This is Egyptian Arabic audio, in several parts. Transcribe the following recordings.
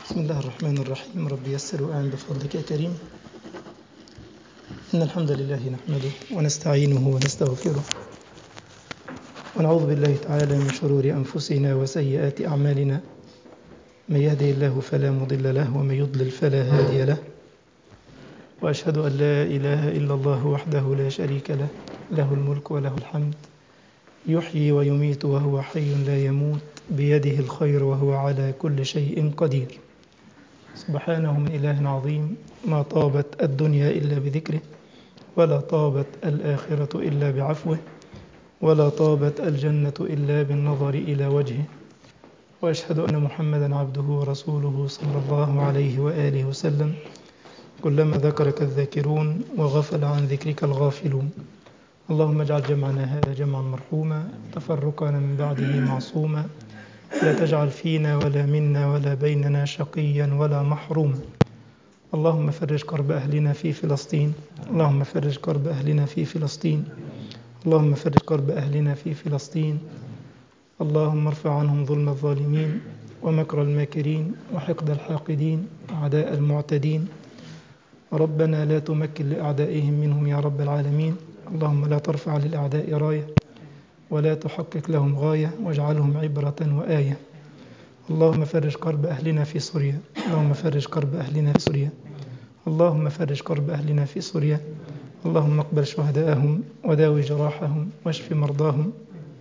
بسم الله الرحمن الرحيم رب يسر وأعن بفضلك يا كريم إن الحمد لله نحمده ونستعينه ونستغفره ونعوذ بالله تعالى من شرور أنفسنا وسيئات أعمالنا من يهدي الله فلا مضل له ومن يضلل فلا هادي له وأشهد أن لا إله إلا الله وحده لا شريك له له الملك وله الحمد يحيي ويميت وهو حي لا يموت بيده الخير وهو على كل شيء قدير سبحانه من إله عظيم ما طابت الدنيا إلا بذكره ولا طابت الآخرة إلا بعفوه ولا طابت الجنة إلا بالنظر إلى وجهه وأشهد أن محمدا عبده ورسوله صلى الله عليه وآله وسلم كلما ذكرك الذاكرون وغفل عن ذكرك الغافلون اللهم اجعل جمعنا هذا جمعا مرحوما تفرقنا من بعده معصوما لا تجعل فينا ولا منا ولا بيننا شقيا ولا محروما اللهم فرج كرب أهلنا في فلسطين اللهم فرج كرب أهلنا في فلسطين اللهم فرج كرب أهلنا في فلسطين اللهم ارفع عنهم ظلم الظالمين ومكر الماكرين وحقد الحاقدين أعداء المعتدين ربنا لا تمكن لأعدائهم منهم يا رب العالمين اللهم لا ترفع للأعداء راية ولا تحقق لهم غاية واجعلهم عبرة وآية اللهم فرج كرب أهلنا في سوريا اللهم فرج كرب أهلنا في سوريا اللهم فرج كرب أهلنا في سوريا اللهم اقبل شهداءهم وداوي جراحهم واشف مرضاهم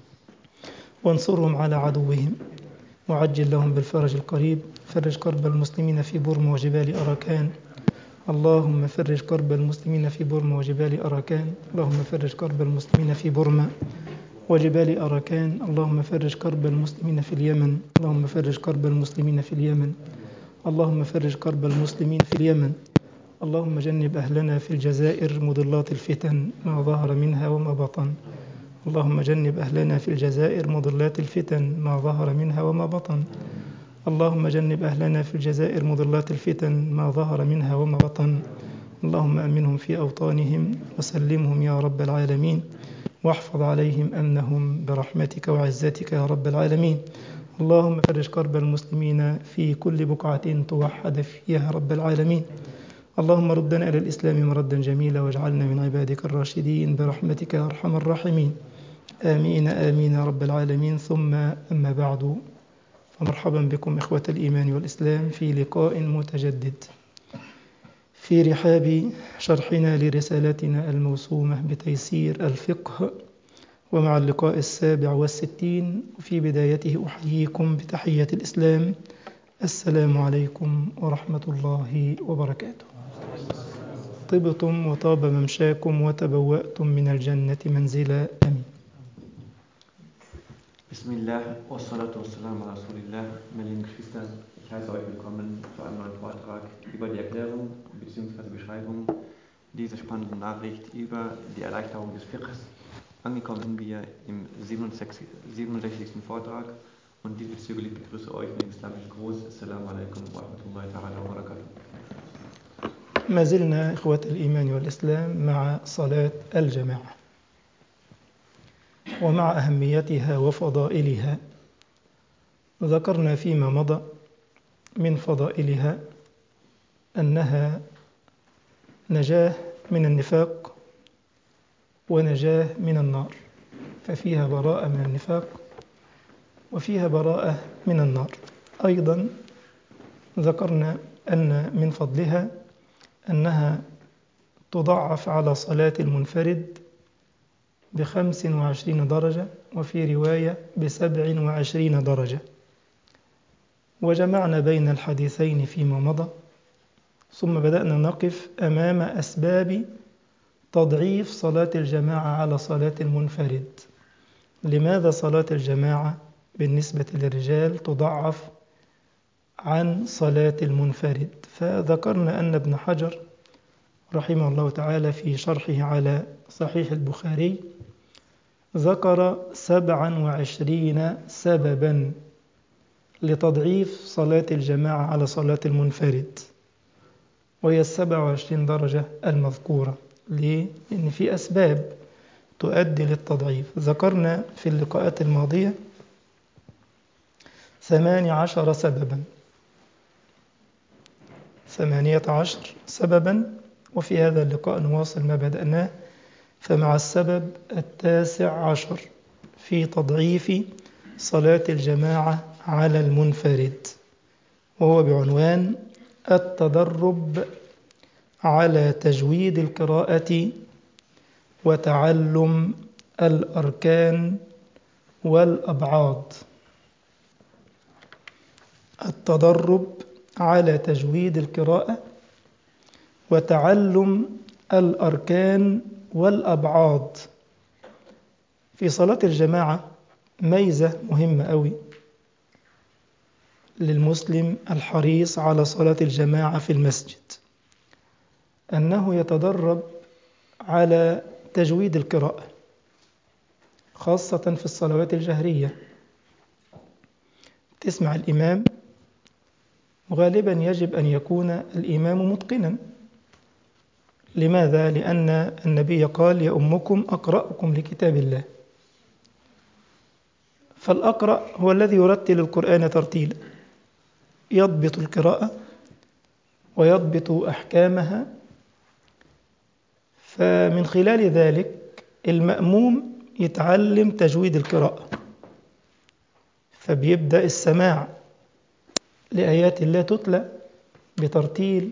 وانصرهم على عدوهم وعجل لهم بالفرج القريب فرج كرب المسلمين في بورما وجبال أراكان اللهم فرج كرب المسلمين في بورما وجبال أراكان اللهم فرج كرب المسلمين في بورما وجبال أراكان اللهم فرج كرب المسلمين في اليمن اللهم فرج كرب المسلمين في اليمن اللهم فرج كرب المسلمين في اليمن اللهم جنب أهلنا في الجزائر مضلات الفتن ما ظهر منها وما بطن اللهم جنب أهلنا في الجزائر مضلات الفتن ما ظهر منها وما بطن اللهم جنب أهلنا في الجزائر مضلات الفتن ما ظهر منها وما بطن اللهم أمنهم في أوطانهم وسلمهم يا رب العالمين واحفظ عليهم أمنهم برحمتك وعزتك يا رب العالمين اللهم فرج كرب المسلمين في كل بقعة توحد فيها يا رب العالمين اللهم ردنا إلى الإسلام مردا جميلا واجعلنا من عبادك الراشدين برحمتك يا أرحم الراحمين آمين آمين يا رب العالمين ثم أما بعد فمرحبا بكم إخوة الإيمان والإسلام في لقاء متجدد في رحاب شرحنا لرسالتنا الموسومة بتيسير الفقه ومع اللقاء السابع والستين وفي بدايته أحييكم بتحية الإسلام السلام عليكم ورحمة الله وبركاته طبتم وطاب ممشاكم وتبوأتم من الجنة منزلا أمين Bismillah, wassalatu wassalamu ala Rasulillah. Meine lieben Geschwister, ich heiße euch willkommen zu einem neuen Vortrag über die Erklärung bzw. Beschreibung dieser spannenden Nachricht über die Erleichterung des Fiqhs. Angekommen sind wir im 67. 67. Vortrag und diesbezüglich begrüße euch mit dem islamischen Gruß. Assalamu alaikum wa rahmatullahi ta'ala wa barakatuh. ما زلنا إخوة الإيمان والإسلام مع صلاة الجماعة ومع أهميتها وفضائلها ذكرنا فيما مضى من فضائلها أنها نجاة من النفاق ونجاة من النار ففيها براءة من النفاق وفيها براءة من النار أيضا ذكرنا أن من فضلها أنها تضعف على صلاة المنفرد بخمس وعشرين درجة وفي رواية بسبع وعشرين درجة وجمعنا بين الحديثين فيما مضى ثم بدأنا نقف أمام أسباب تضعيف صلاة الجماعة على صلاة المنفرد لماذا صلاة الجماعة بالنسبة للرجال تضعف عن صلاة المنفرد فذكرنا أن ابن حجر رحمه الله تعالى في شرحه على صحيح البخاري ذكر سبعا وعشرين سببا لتضعيف صلاة الجماعة على صلاة المنفرد وهي السبع وعشرين درجة المذكورة ليه؟ لأن في أسباب تؤدي للتضعيف ذكرنا في اللقاءات الماضية ثمان عشر سببا ثمانية عشر سببا وفي هذا اللقاء نواصل ما بدأناه فمع السبب التاسع عشر في تضعيف صلاة الجماعة على المنفرد وهو بعنوان التدرب على تجويد القراءة وتعلم الأركان والأبعاد التدرب على تجويد القراءة وتعلم الأركان والأبعاد في صلاة الجماعة ميزة مهمة أوي للمسلم الحريص على صلاة الجماعة في المسجد أنه يتدرب على تجويد القراءة خاصة في الصلوات الجهرية تسمع الإمام غالبا يجب أن يكون الإمام متقنا لماذا؟ لأن النبي قال يا أمكم أقرأكم لكتاب الله فالأقرأ هو الذي يرتل القرآن ترتيلا يضبط القراءة ويضبط أحكامها فمن خلال ذلك المأموم يتعلم تجويد القراءة فبيبدأ السماع لآيات الله تتلى بترتيل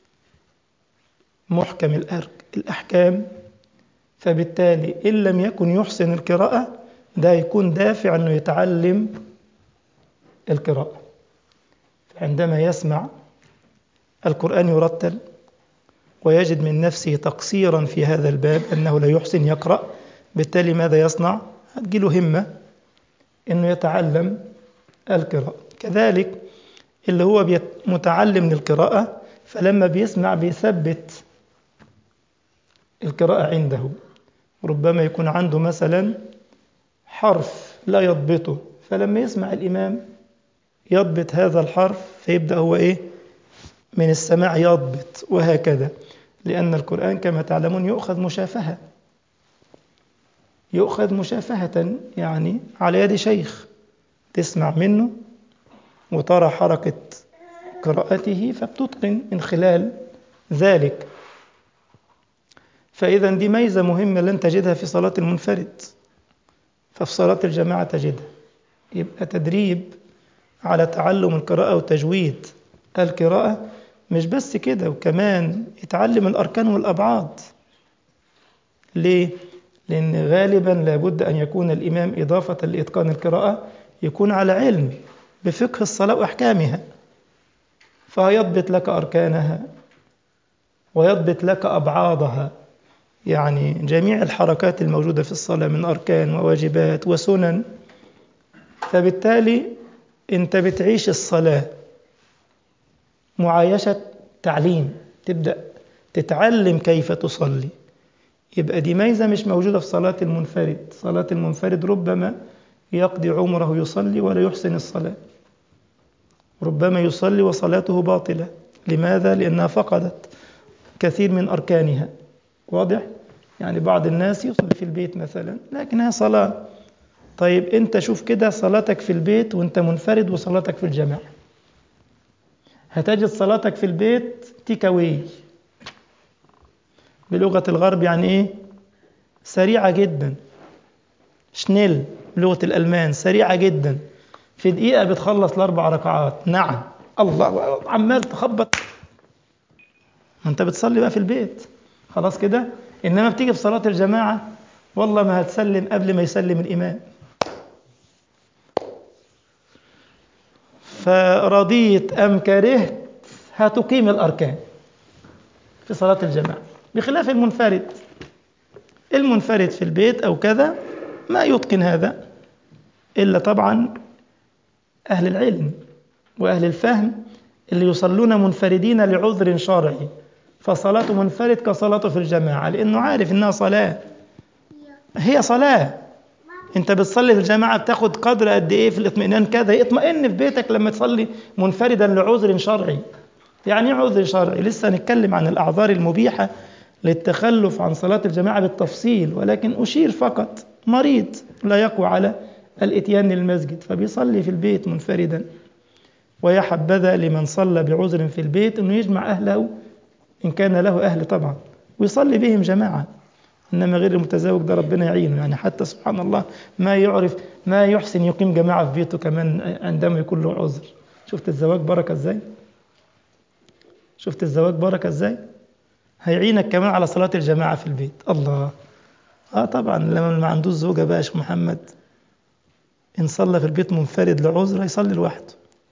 محكم الأحكام فبالتالي إن لم يكن يحسن القراءة ده يكون دافع أنه يتعلم القراءة عندما يسمع القرآن يرتل ويجد من نفسه تقصيرا في هذا الباب أنه لا يحسن يقرأ بالتالي ماذا يصنع؟ هتجيله همة أنه يتعلم القراءة كذلك اللي هو متعلم للقراءة فلما بيسمع بيثبت القراءة عنده ربما يكون عنده مثلا حرف لا يضبطه فلما يسمع الإمام يضبط هذا الحرف فيبدأ هو إيه من السماع يضبط وهكذا لأن القرآن كما تعلمون يؤخذ مشافهة يؤخذ مشافهة يعني على يد شيخ تسمع منه وترى حركة قراءته فبتتقن من خلال ذلك فإذا دي ميزة مهمة لن تجدها في صلاة المنفرد ففي صلاة الجماعة تجدها يبقى تدريب على تعلم القراءة وتجويد القراءة مش بس كده وكمان يتعلم الأركان والأبعاد ليه؟ لأن غالبا لابد أن يكون الإمام إضافة لإتقان القراءة يكون على علم بفقه الصلاة وأحكامها فيضبط لك أركانها ويضبط لك أبعادها يعني جميع الحركات الموجودة في الصلاة من أركان وواجبات وسنن فبالتالي أنت بتعيش الصلاة معايشة تعليم تبدأ تتعلم كيف تصلي يبقى دي ميزة مش موجودة في صلاة المنفرد صلاة المنفرد ربما يقضي عمره يصلي ولا يحسن الصلاة ربما يصلي وصلاته باطلة لماذا؟ لأنها فقدت كثير من أركانها واضح؟ يعني بعض الناس يصلي في البيت مثلا لكنها صلاة طيب أنت شوف كده صلاتك في البيت وأنت منفرد وصلاتك في الجماعة هتجد صلاتك في البيت تيكاوي بلغة الغرب يعني إيه؟ سريعة جدا شنيل بلغة الألمان سريعة جدا في دقيقة بتخلص الأربع ركعات نعم الله عمال تخبط ما أنت بتصلي بقى في البيت خلاص كده إنما بتيجي في صلاة الجماعة والله ما هتسلم قبل ما يسلم الإمام فرضيت أم كرهت هتقيم الأركان في صلاة الجماعة بخلاف المنفرد المنفرد في البيت أو كذا ما يتقن هذا إلا طبعا أهل العلم وأهل الفهم اللي يصلون منفردين لعذر شرعي فصلاته منفرد كصلاته في الجماعة لأنه عارف إنها صلاة هي صلاة أنت بتصلي في الجماعة بتاخد قدر قد إيه في الاطمئنان كذا اطمئن في بيتك لما تصلي منفردا لعذر شرعي يعني عذر شرعي لسه نتكلم عن الأعذار المبيحة للتخلف عن صلاة الجماعة بالتفصيل ولكن أشير فقط مريض لا يقوى على الاتيان للمسجد فبيصلي في البيت منفردا ويا حبذا لمن صلى بعذر في البيت أنه يجمع أهله إن كان له أهل طبعا ويصلي بهم جماعة إنما غير المتزوج ده ربنا يعينه يعني حتى سبحان الله ما يعرف ما يحسن يقيم جماعة في بيته كمان عندما يكون له عذر شفت الزواج بركة إزاي شفت الزواج بركة إزاي هيعينك كمان على صلاة الجماعة في البيت الله آه طبعا لما ما عندوش زوجة بقى يا شيخ محمد إن صلى في البيت منفرد لعذر هيصلي لوحده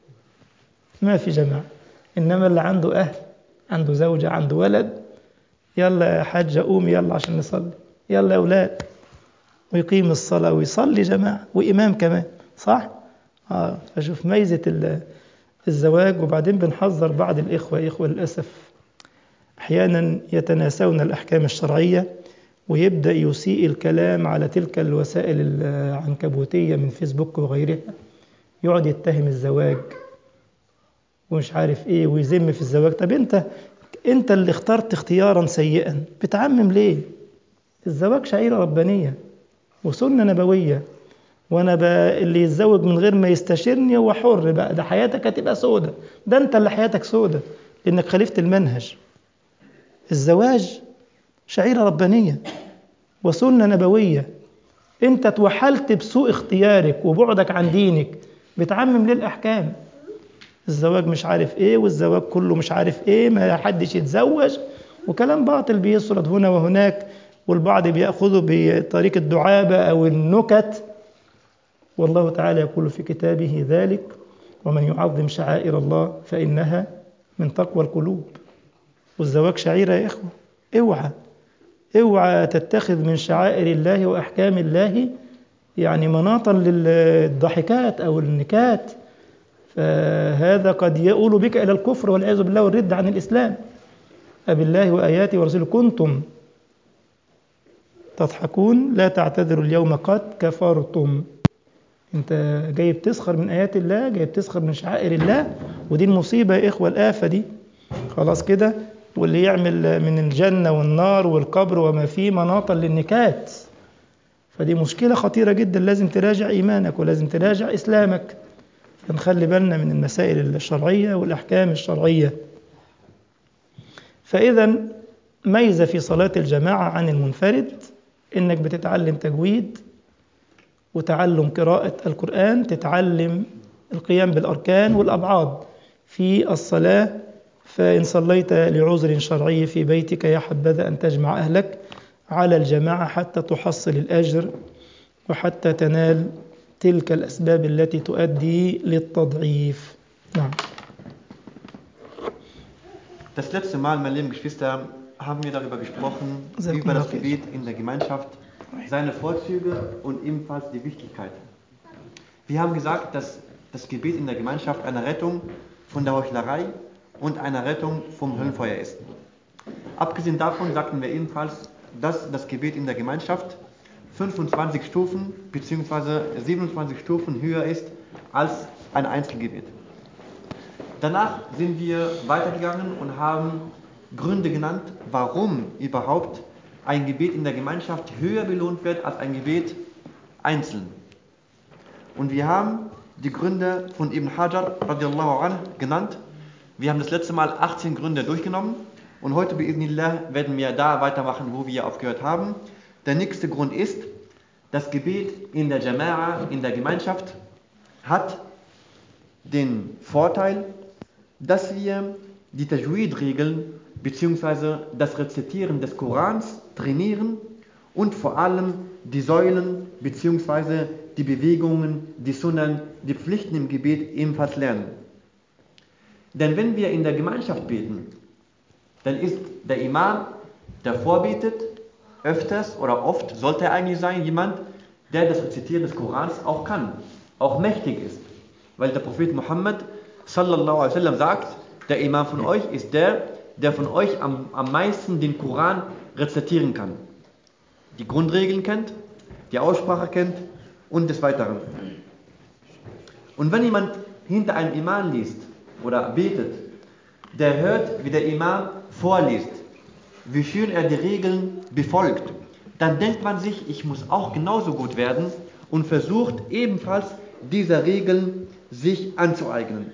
ما في جماعة إنما اللي عنده أهل عنده زوجة عنده ولد يلا يا حاجة قومي يلا عشان نصلي يلا يا أولاد ويقيم الصلاة ويصلي جماعة وإمام كمان صح؟ آه فشوف ميزة الزواج وبعدين بنحذر بعض الإخوة إخوة للأسف أحيانا يتناسون الأحكام الشرعية ويبدأ يسيء الكلام على تلك الوسائل العنكبوتية من فيسبوك وغيرها يقعد يتهم الزواج ومش عارف ايه ويذم في الزواج طب انت انت اللي اخترت اختيارا سيئا بتعمم ليه الزواج شعيرة ربانية وسنة نبوية وانا بقى اللي يتزوج من غير ما يستشيرني هو حر بقى ده حياتك هتبقى سودة ده انت اللي حياتك سودة لانك خالفت المنهج الزواج شعيرة ربانية وسنة نبوية انت توحلت بسوء اختيارك وبعدك عن دينك بتعمم ليه الأحكام الزواج مش عارف ايه والزواج كله مش عارف ايه ما حدش يتزوج وكلام باطل بيسرد هنا وهناك والبعض بيأخذه بطريق الدعابة أو النكت والله تعالى يقول في كتابه ذلك ومن يعظم شعائر الله فإنها من تقوى القلوب والزواج شعيرة يا إخوة اوعى اوعى تتخذ من شعائر الله وأحكام الله يعني مناطا للضحكات أو النكات فهذا قد يؤول بك إلى الكفر والعياذ بالله والرد عن الإسلام أبالله وآياته ورسوله كنتم تضحكون لا تعتذروا اليوم قد كفرتم انت جاي بتسخر من آيات الله جاي بتسخر من شعائر الله ودي المصيبة يا إخوة الآفة دي خلاص كده واللي يعمل من الجنة والنار والقبر وما فيه مناطا للنكات فدي مشكلة خطيرة جدا لازم تراجع إيمانك ولازم تراجع إسلامك فنخلي بالنا من المسائل الشرعية والأحكام الشرعية فإذا ميزة في صلاة الجماعة عن المنفرد إنك بتتعلم تجويد وتعلم قراءة القرآن تتعلم القيام بالأركان والأبعاد في الصلاة فإن صليت لعذر شرعي في بيتك يا حبذا أن تجمع أهلك على الجماعة حتى تحصل الأجر وحتى تنال تلك الأسباب التي تؤدي للتضعيف نعم Das letzte Mal, meine lieben Geschwister, haben wir darüber gesprochen, Sehr über das gut. Gebet in der Gemeinschaft, seine Vorzüge und ebenfalls die Wichtigkeit. Wir haben gesagt, dass das Gebet in der Gemeinschaft eine Rettung von der Heuchlerei und eine Rettung vom Höllenfeuer ist. Abgesehen davon sagten wir ebenfalls, dass das Gebet in der Gemeinschaft 25 Stufen bzw. 27 Stufen höher ist als ein Einzelgebet. Danach sind wir weitergegangen und haben Gründe genannt, warum überhaupt ein Gebet in der Gemeinschaft höher belohnt wird als ein Gebet einzeln. Und wir haben die Gründe von Ibn Hajar radiallahu anh genannt. Wir haben das letzte Mal 18 Gründe durchgenommen und heute bi'idnillah werden wir da weitermachen, wo wir aufgehört haben. Der nächste Grund ist, das Gebet in der Jama'a, in der Gemeinschaft, hat den Vorteil, dass wir die Tajweed-Regeln bzw. das Rezitieren des Korans trainieren und vor allem die Säulen bzw. die Bewegungen, die Sunnen, die Pflichten im Gebet ebenfalls lernen. Denn wenn wir in der Gemeinschaft beten, dann ist der Imam, der vorbetet, öfters oder oft sollte er eigentlich sein, jemand, der das Rezitieren des Korans auch kann, auch mächtig ist. Weil der Prophet Muhammad sallallahu alaihi wasallam sagt, der Imam von euch ist der, der von euch am, am meisten den Koran rezitieren kann. Die Grundregeln kennt, die Aussprache kennt und des Weiteren. Und wenn jemand hinter einem Imam liest oder betet, der hört, wie der Imam vorliest, wie schön er die Regeln befolgt, dann denkt man sich, ich muss auch genauso gut werden und versucht ebenfalls diese Regeln sich anzueignen.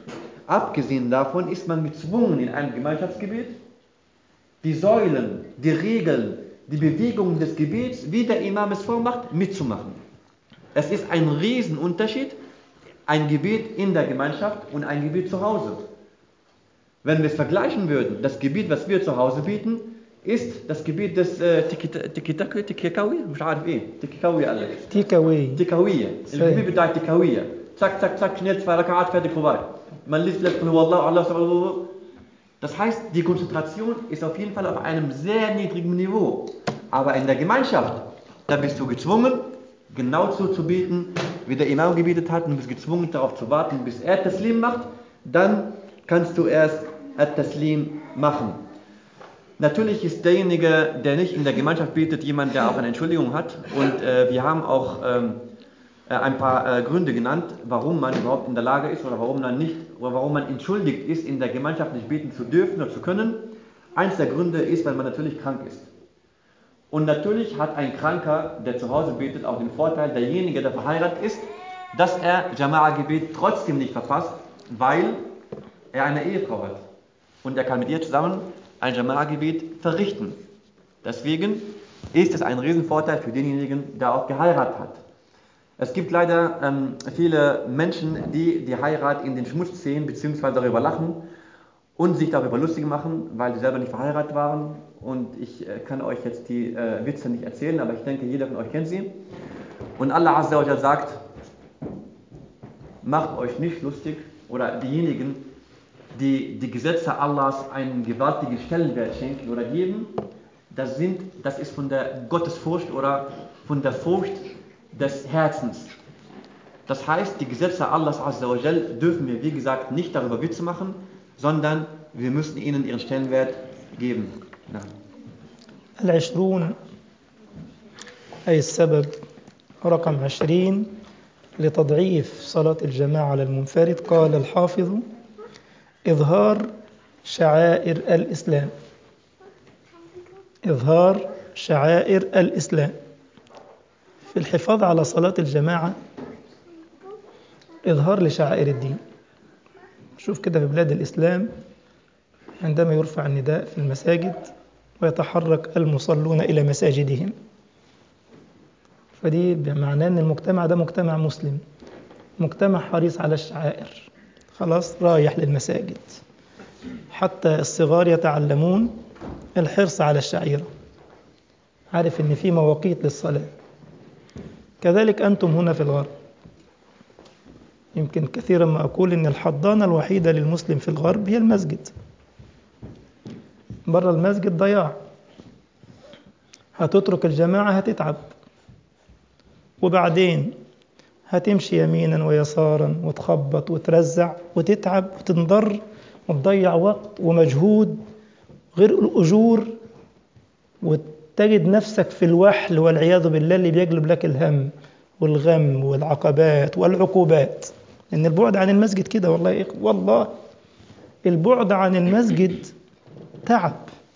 Abgesehen davon ist man gezwungen, in einem Gemeinschaftsgebet die Säulen, die Regeln, die Bewegungen des Gebets, wie der Imam es vormacht, mitzumachen. Es ist ein Riesenunterschied, ein Gebet in der Gemeinschaft und ein Gebet zu Hause. Wenn wir es vergleichen würden, das Gebet, was wir zu Hause bieten, ist das Gebet des äh, Tiki-Taki, Tiki-Kawi, مش عارف ايه, Tiki-Kawi alle. تيك اواي Tikawiyya. Same. الجبيب بتاع التكاوية. Zack, zack, zack, schnell zwei Rakat, fertig, vorbei. Man liest letzten Wallah, Allah, Allah. Das heißt, die Konzentration ist auf jeden Fall auf einem sehr niedrigen Niveau. Aber in der Gemeinschaft, da bist du gezwungen, genau so zu beten, wie der Imam gebetet hat, und bist gezwungen darauf zu warten, bis er Taslim macht. Dann kannst du erst At-Taslim machen. Natürlich ist derjenige, der nicht in der Gemeinschaft betet, jemand, der auch eine Entschuldigung hat. Und äh, wir haben auch ähm, äh, ein paar äh, Gründe genannt, warum man überhaupt in der Lage ist oder warum man nicht oder warum man entschuldigt ist, in der Gemeinschaft nicht beten zu dürfen oder zu können. Eins der Gründe ist, weil man natürlich krank ist. Und natürlich hat ein Kranker, der zu Hause betet, auch den Vorteil, derjenige, der verheiratet ist, dass er Jama'a-Gebet trotzdem nicht verpasst, weil er eine Ehefrau hat. Und er kann mit ihr zusammen ein Jama'a-Gebet verrichten. Deswegen ist es ein Riesenvorteil für denjenigen, der auch geheiratet hat. Es gibt leider ähm, viele Menschen, die die Heirat in den Schmutz ziehen bzw. darüber lachen und sich darüber lustig machen, weil sie selber nicht verheiratet waren. Und ich äh, kann euch jetzt die äh, Witze nicht erzählen, aber ich denke, jeder von euch kennt sie. Und Allah Azza wa Jal sagt, macht euch nicht lustig oder diejenigen, die die Gesetze Allahs einen gewaltigen Stellenwert schenken oder geben, das, sind, das ist von der Gottesfurcht oder von der Furcht des Herzens. Das heißt, die Gesetze Allahs Azza wa Jal dürfen wir, wie gesagt, nicht darüber Witze machen, sondern wir müssen ihnen ihren Stellenwert geben. Ja. العشرون أي السبب رقم عشرين لتضعيف صلاة الجماعة على المنفرد قال الحافظ إظهار شعائر الإسلام إظهار شعائر الإسلام في الحفاظ على صلاة الجماعة إظهار لشعائر الدين شوف كده في بلاد الإسلام عندما يرفع النداء في المساجد ويتحرك المصلون إلى مساجدهم فدي بمعناه أن المجتمع ده مجتمع مسلم مجتمع حريص على الشعائر خلاص رايح للمساجد حتى الصغار يتعلمون الحرص على الشعيرة عارف أن في مواقيت للصلاة كذلك أنتم هنا في الغرب يمكن كثيرا ما أقول أن الحضانة الوحيدة للمسلم في الغرب هي المسجد بره المسجد ضياع هتترك الجماعة هتتعب وبعدين هتمشي يمينا ويسارا وتخبط وترزع وتتعب وتنضر وتضيع وقت ومجهود غير الأجور وتجد نفسك في الوحل والعياذ بالله اللي بيجلب لك الهم والغم والعقبات والعقوبات إن البعد عن المسجد كده والله يا إخوة والله البعد عن المسجد تعب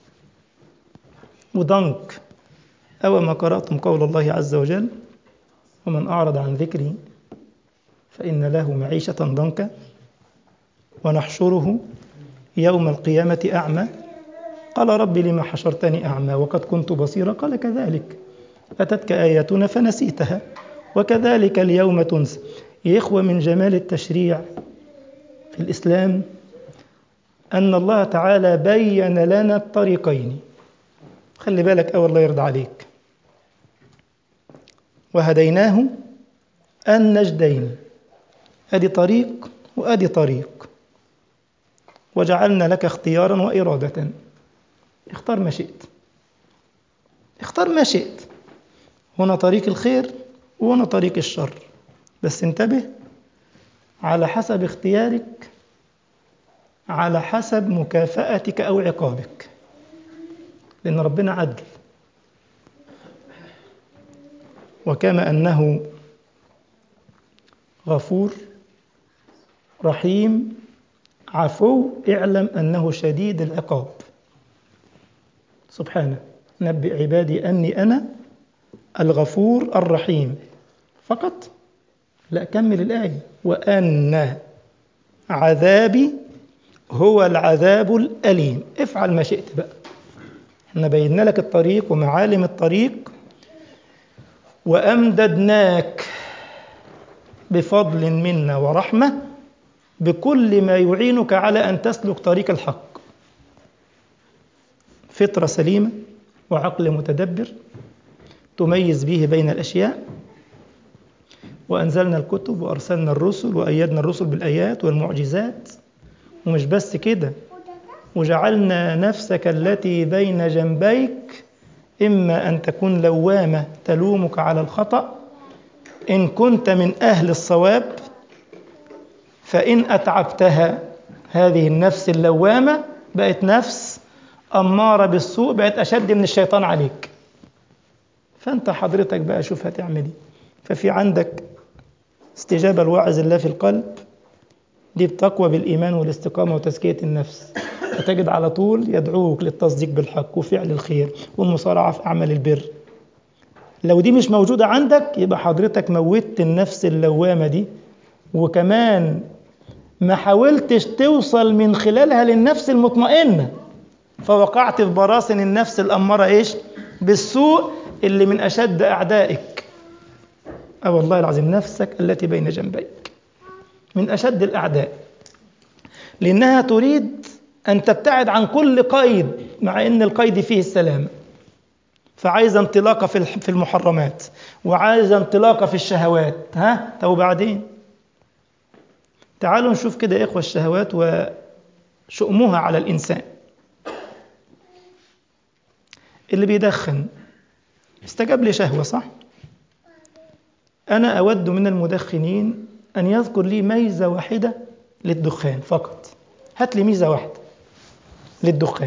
وضنك أو ما قرأتم قول الله عز وجل ومن أعرض عن ذكري فإن له معيشة ضنكا ونحشره يوم القيامة أعمى قال رب لما حشرتني أعمى وقد كنت بصيرا قال كذلك أتتك آياتنا فنسيتها وكذلك اليوم تنسى يا إخوة من جمال التشريع في الإسلام أن الله تعالى بين لنا الطريقين خلي بالك أو الله يرضى عليك وهديناه النجدين أدي طريق وأدي طريق وجعلنا لك اختيارا وإرادة اختار ما شئت اختار ما شئت هنا طريق الخير وهنا طريق الشر بس انتبه على حسب اختيارك على حسب مكافأتك أو عقابك لأن ربنا عدل وكما أنه غفور رحيم عفو اعلم أنه شديد العقاب سبحانه نبئ عبادي أني أنا الغفور الرحيم فقط لا كمل الآية وأن عذابي هو العذاب الأليم افعل ما شئت بقى احنا بينا لك الطريق ومعالم الطريق وأمددناك بفضل منا ورحمة بكل ما يعينك على أن تسلك طريق الحق فطرة سليمة وعقل متدبر تميز به بين الأشياء وأنزلنا الكتب وأرسلنا الرسل وأيدنا الرسل بالآيات والمعجزات ومش بس كده وجعلنا نفسك التي بين جنبيك إما أن تكون لوامة تلومك على الخطأ إن كنت من أهل الصواب فإن أتعبتها هذه النفس اللوامة بقت نفس أمارة بالسوء بقت أشد من الشيطان عليك فأنت حضرتك بقى شوف هتعمل إيه ففي عندك استجابة الواعظ الله في القلب دي بتقوى بالإيمان والاستقامة وتزكية النفس فتجد على طول يدعوك للتصديق بالحق وفعل الخير والمصارعة في أعمال البر لو دي مش موجودة عندك يبقى حضرتك موتت النفس اللوامة دي وكمان ما حاولتش توصل من خلالها للنفس المطمئنة فوقعت في براثن النفس الأمارة إيش بالسوء اللي من أشد أعدائك أه والله العظيم نفسك التي بين جنبيك من أشد الأعداء لأنها تريد أن تبتعد عن كل قيد مع أن القيد فيه السلام فعايزة انطلاقة في المحرمات وعايزة انطلاقة في الشهوات ها طب وبعدين تعالوا نشوف كده يا إخوة الشهوات وشؤمها على الإنسان اللي بيدخن استجاب لي شهوة صح؟ أنا أود من المدخنين أن يذكر لي ميزة واحدة للدخان فقط هات لي ميزة واحدة للدخان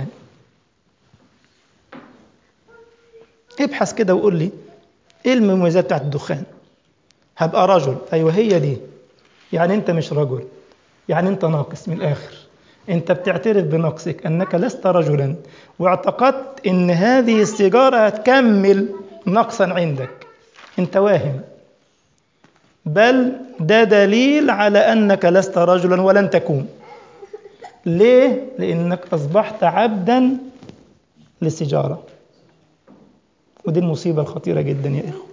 ابحث كده وقول لي ايه المميزات بتاعت الدخان هبقى رجل ايوه هي دي يعني انت مش رجل يعني انت ناقص من الاخر انت بتعترف بنقصك انك لست رجلا واعتقدت ان هذه السيجاره هتكمل نقصا عندك انت واهم بل ده دليل على انك لست رجلا ولن تكون ليه لانك اصبحت عبدا للسيجاره ودي المصيبه الخطيره جدا يا اخوه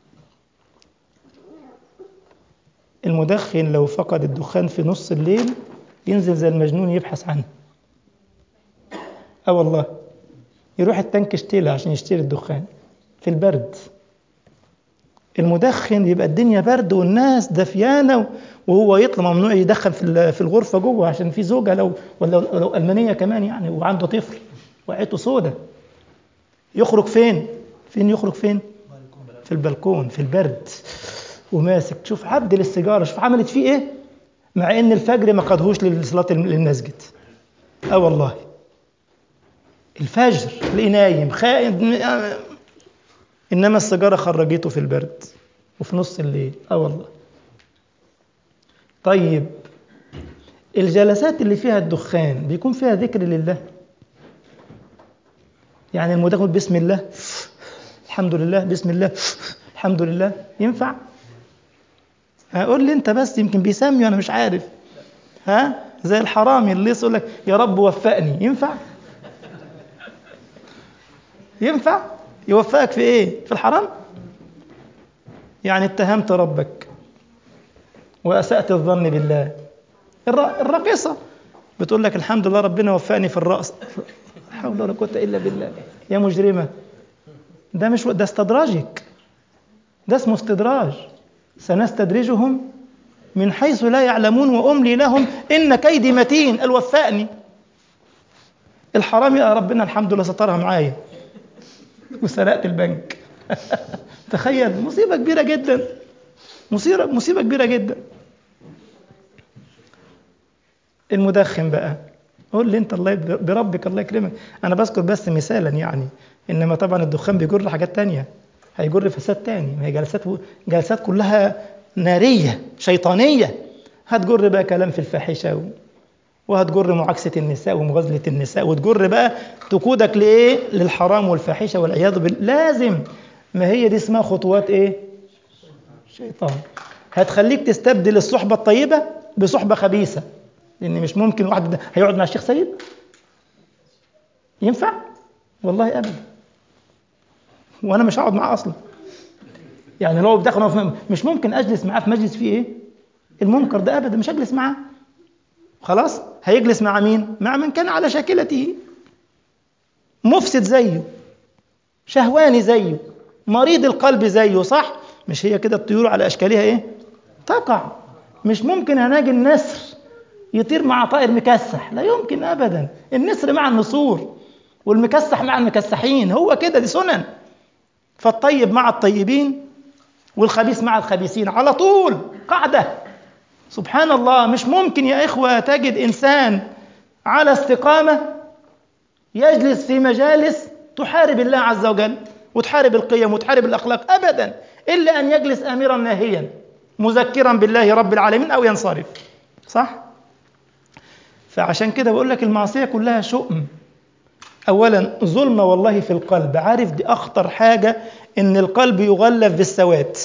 المدخن لو فقد الدخان في نص الليل ينزل زي المجنون يبحث عنه اه والله يروح التانك يشتري عشان يشتري الدخان في البرد المدخن يبقى الدنيا برد والناس دفيانه وهو يطلع ممنوع يدخن في في الغرفه جوه عشان في زوجه لو ولا لو المانيه كمان يعني وعنده طفل وعيته سودة يخرج فين؟ فين يخرج فين؟ في البلكون في البرد وماسك شوف عبد للسيجاره شوف عملت فيه ايه؟ مع ان الفجر ما قادهوش لصلاه المسجد اه والله الفجر تلاقيه نايم خائن انما السيجاره خرجته في البرد وفي نص الليل اه والله طيب الجلسات اللي فيها الدخان بيكون فيها ذكر لله يعني المدخن بسم الله الحمد لله بسم الله الحمد لله ينفع هقول لي انت بس يمكن بيسمي انا مش عارف ها زي الحرامي اللي يقول لك يا رب وفقني ينفع ينفع يوفقك في ايه في الحرام يعني اتهمت ربك واسأت الظن بالله الراقصة بتقول لك الحمد لله ربنا وفقني في الرأس لا حول ولا قوة إلا بالله يا مجرمة ده مش ده استدراجك ده اسمه استدراج سنستدرجهم من حيث لا يعلمون وأملي لهم إن كيدي متين الوفقني الحرام يا ربنا الحمد لله سترها معايا وسرقت البنك تخيل مصيبة كبيرة جدا مصيبة مصيبة كبيرة جدا المدخن بقى قول لي انت الله بربك الله يكرمك انا بذكر بس مثالا يعني انما طبعا الدخان بيجر حاجات تانية هيجر فساد تاني ما هي جلسات جلسات كلها ناريه شيطانيه هتجر بقى كلام في الفاحشه و... وهتجر معاكسه النساء ومغازله النساء وتجر بقى تقودك لايه للحرام والفاحشه والعياذ بالله لازم ما هي دي اسمها خطوات ايه شيطان هتخليك تستبدل الصحبه الطيبه بصحبه خبيثه لان مش ممكن واحد هيقعد مع الشيخ سيد ينفع والله ابدا وانا مش هقعد معاه اصلا يعني لو دخل مش ممكن اجلس معاه في مجلس فيه ايه المنكر ده ابدا مش هجلس معاه خلاص هيجلس مع مين مع من كان على شاكلته مفسد زيه شهواني زيه مريض القلب زيه صح مش هي كده الطيور على اشكالها ايه تقع مش ممكن هناجي النسر يطير مع طائر مكسح لا يمكن ابدا النسر مع النسور والمكسح مع المكسحين هو كده دي سنن فالطيب مع الطيبين والخبيث مع الخبيثين على طول قاعده سبحان الله مش ممكن يا إخوة تجد إنسان على استقامة يجلس في مجالس تحارب الله عز وجل وتحارب القيم وتحارب الأخلاق أبدا إلا أن يجلس آمرا ناهيا مذكرا بالله رب العالمين أو ينصرف صح؟ فعشان كده بقول لك المعصية كلها شؤم أولا ظلمة والله في القلب عارف دي أخطر حاجة إن القلب يغلف بالسواد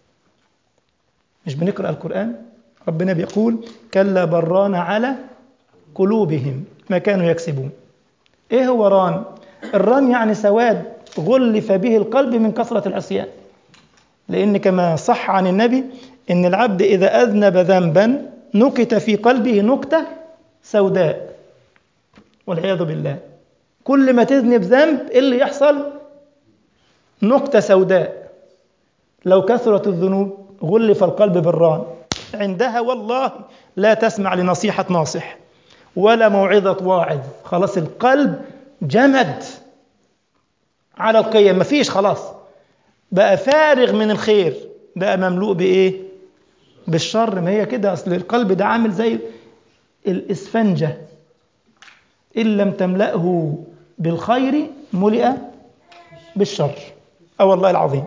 مش بنقرأ القرآن ربنا بيقول كلا بران على قلوبهم ما كانوا يكسبون ايه هو ران الران يعني سواد غلف به القلب من كثرة العصيان لأن كما صح عن النبي إن العبد إذا أذنب ذنبا نكت في قلبه نكتة سوداء والعياذ بالله كل ما تذنب ذنب إيه اللي يحصل نكتة سوداء لو كثرت الذنوب غلف القلب بالران عندها والله لا تسمع لنصيحة ناصح ولا موعظة واعظ خلاص القلب جمد على القيم مفيش خلاص بقى فارغ من الخير بقى مملوء بإيه بالشر ما هي كده أصل القلب ده عامل زي الإسفنجة إن لم تملأه بالخير ملئ بالشر أه والله العظيم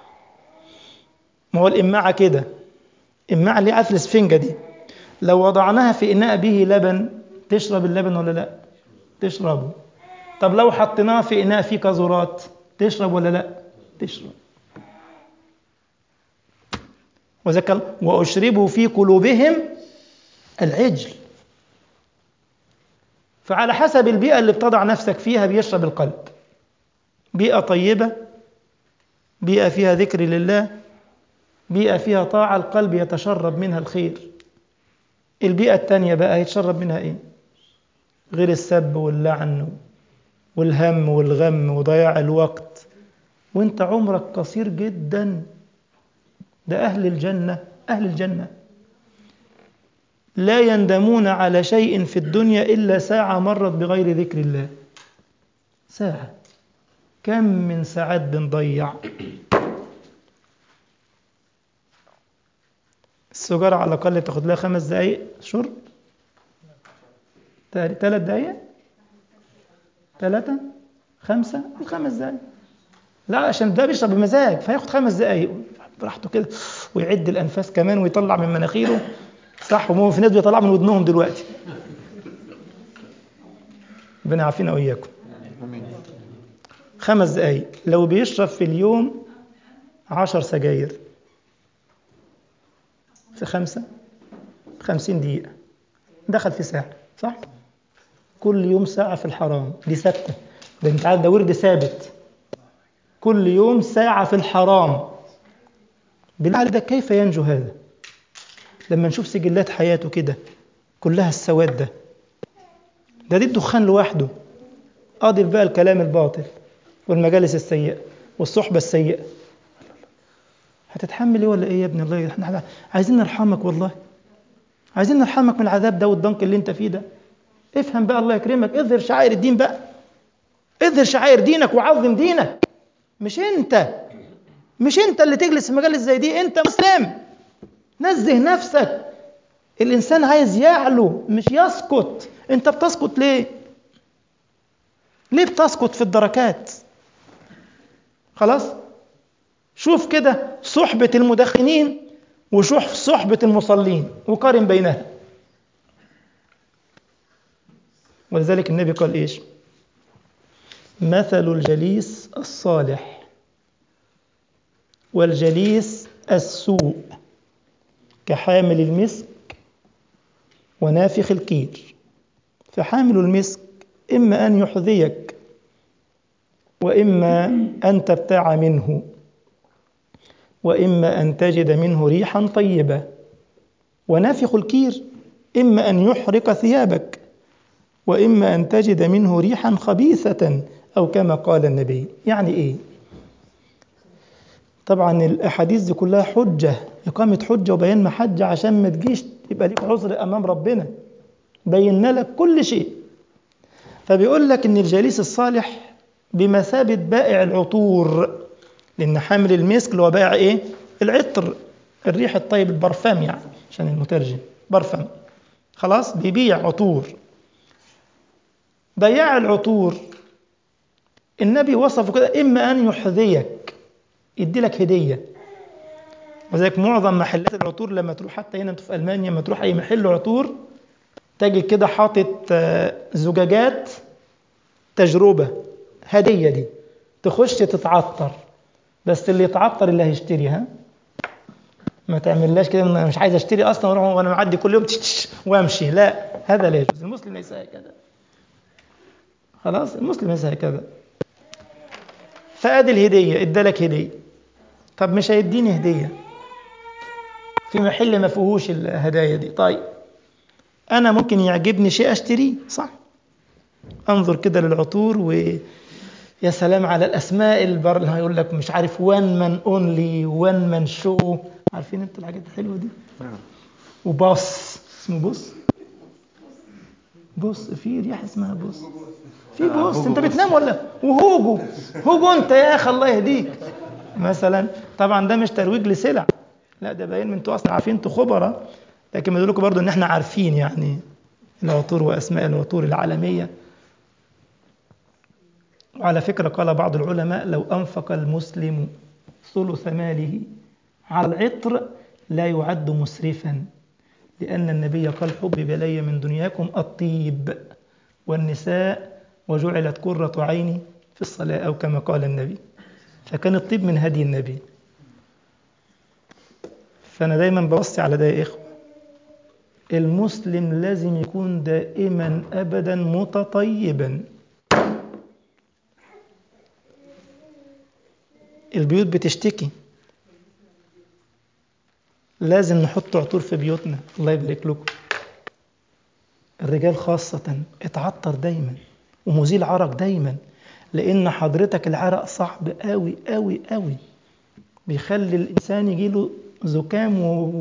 ما هو الإماعة كده إماعة اللي عارف الإسفنجة دي لو وضعناها في إناء به لبن تشرب اللبن ولا لا تشربه طب لو حطيناها في إناء فيه كزرات تشرب ولا لا تشرب وذكر وأشربوا في قلوبهم العجل فعلى حسب البيئة اللي بتضع نفسك فيها بيشرب القلب بيئة طيبة بيئة فيها ذكر لله بيئة فيها طاعة القلب يتشرب منها الخير البيئة الثانية بقى يتشرب منها ايه غير السب واللعن والهم والغم وضياع الوقت وانت عمرك قصير جدا ده أهل الجنة أهل الجنة لا يندمون على شيء في الدنيا إلا ساعة مرت بغير ذكر الله ساعة كم من ساعات بنضيع السجارة على الأقل تاخد لها خمس دقايق شرب ثلاث دقايق ثلاثة خمسة خمس دقايق لا عشان ده بيشرب بمزاج فياخد خمس دقايق براحته كده ويعد الأنفاس كمان ويطلع من مناخيره صح ومو في ناس بيطلع من ودنهم دلوقتي ربنا يعافينا وإياكم خمس دقايق لو بيشرب في اليوم عشر سجاير في خمسة خمسين دقيقة دخل في ساعة صح؟ كل يوم ساعة في الحرام دي ثابتة ده انت عارف ده ورد ثابت كل يوم ساعة في الحرام بالله ده كيف ينجو هذا؟ لما نشوف سجلات حياته كده كلها السواد ده ده دي الدخان لوحده أضف بقى الكلام الباطل والمجالس السيئة والصحبة السيئة هتتحمل ايه ولا ايه يا ابني الله احنا عايزين نرحمك والله عايزين نرحمك من العذاب ده والضنك اللي انت فيه ده افهم بقى الله يكرمك اظهر شعائر الدين بقى اظهر شعائر دينك وعظم دينك مش انت مش انت اللي تجلس في مجالس زي دي انت مسلم نزه نفسك الانسان عايز يعلو مش يسقط انت بتسقط ليه ليه بتسقط في الدركات خلاص شوف كده صحبة المدخنين وشوف صحبة المصلين وقارن بينها ولذلك النبي قال ايش مثل الجليس الصالح والجليس السوء كحامل المسك ونافخ الكير فحامل المسك إما أن يحذيك وإما أن تبتاع منه وإما أن تجد منه ريحا طيبة ونافخ الكير إما أن يحرق ثيابك وإما أن تجد منه ريحا خبيثة أو كما قال النبي يعني إيه؟ طبعا الأحاديث دي كلها حجة إقامة حجة وبيان محجة عشان ما تجيش يبقى ليك عذر أمام ربنا بينا لك كل شيء فبيقول لك إن الجليس الصالح بمثابة بائع العطور لأن حامل المسك اللي هو بائع إيه؟ العطر الريح الطيب البرفان يعني عشان المترجم برفان خلاص بيبيع عطور بياع العطور النبي وصفه كده إما أن يحذيك يدي لك هدية وذلك معظم محلات العطور لما تروح حتى هنا في ألمانيا لما تروح أي محل عطور تجد كده حاطط زجاجات تجربة هدية دي تخش تتعطر بس اللي يتعطر اللي هيشتريها ما تعملهاش كده انا مش عايز اشتري اصلا واروح وانا معدي كل يوم تش وامشي لا هذا لا يجوز المسلم ليس هكذا خلاص المسلم ليس هكذا فادي الهديه ادالك هديه طب مش هيديني هديه في محل ما فيهوش الهدايا دي طيب انا ممكن يعجبني شيء اشتريه صح انظر كده للعطور و يا سلام على الاسماء البر اللي هيقول لك مش عارف وان مان اونلي وان مان شو عارفين انتوا الحاجات الحلوه دي نعم وباص اسمه بوس بوس في ريحه اسمها بوس في بوس انت بتنام ولا وهوجو هوجو انت يا اخي الله يهديك مثلا طبعا ده مش ترويج لسلع لا ده باين من انتوا اصلا عارفين انتوا خبراء لكن بيقول لكم برضه ان احنا عارفين يعني العطور واسماء العطور العالميه وعلى فكره قال بعض العلماء لو انفق المسلم ثلث ماله على العطر لا يعد مسرفا لأن النبي قال حبب إلي من دنياكم الطيب والنساء وجعلت قرة عيني في الصلاة أو كما قال النبي فكان الطيب من هدي النبي فأنا دايما بوصي على ده يا إخوة المسلم لازم يكون دائما أبدا متطيبا البيوت بتشتكي لازم نحط عطور في بيوتنا الله يبارك لكم الرجال خاصة اتعطر دايما ومزيل عرق دايما لأن حضرتك العرق صعب قوي قوي قوي بيخلي الإنسان يجيله زكام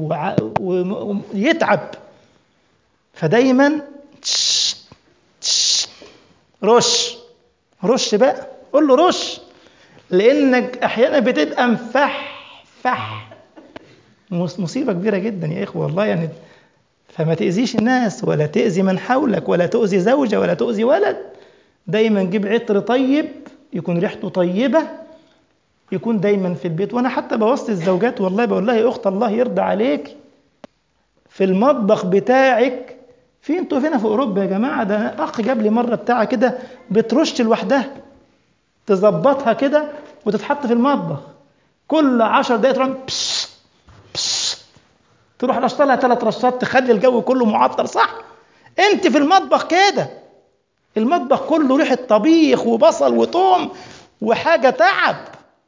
ويتعب فدايما تش تش رش رش بقى قول له رش لأنك أحيانا بتبقى مفح فح مصيبة كبيرة جدا يا إخوة والله يعني فما تأذيش الناس ولا تأذي من حولك ولا تؤذي زوجة ولا تؤذي ولد دايما جيب عطر طيب يكون ريحته طيبة يكون دايما في البيت وأنا حتى بوصي الزوجات والله بقول لها يا أخت الله يرضى عليك في المطبخ بتاعك في انتوا فينا في أوروبا يا جماعة ده أخ جاب لي مرة بتاعة كده بترش لوحدها تظبطها كده وتتحط في المطبخ كل عشر دقايق تروح بش بش تروح رشط لها ثلاث رشات تخلي الجو كله معطر صح انت في المطبخ كده المطبخ كله ريحه طبيخ وبصل وثوم وحاجه تعب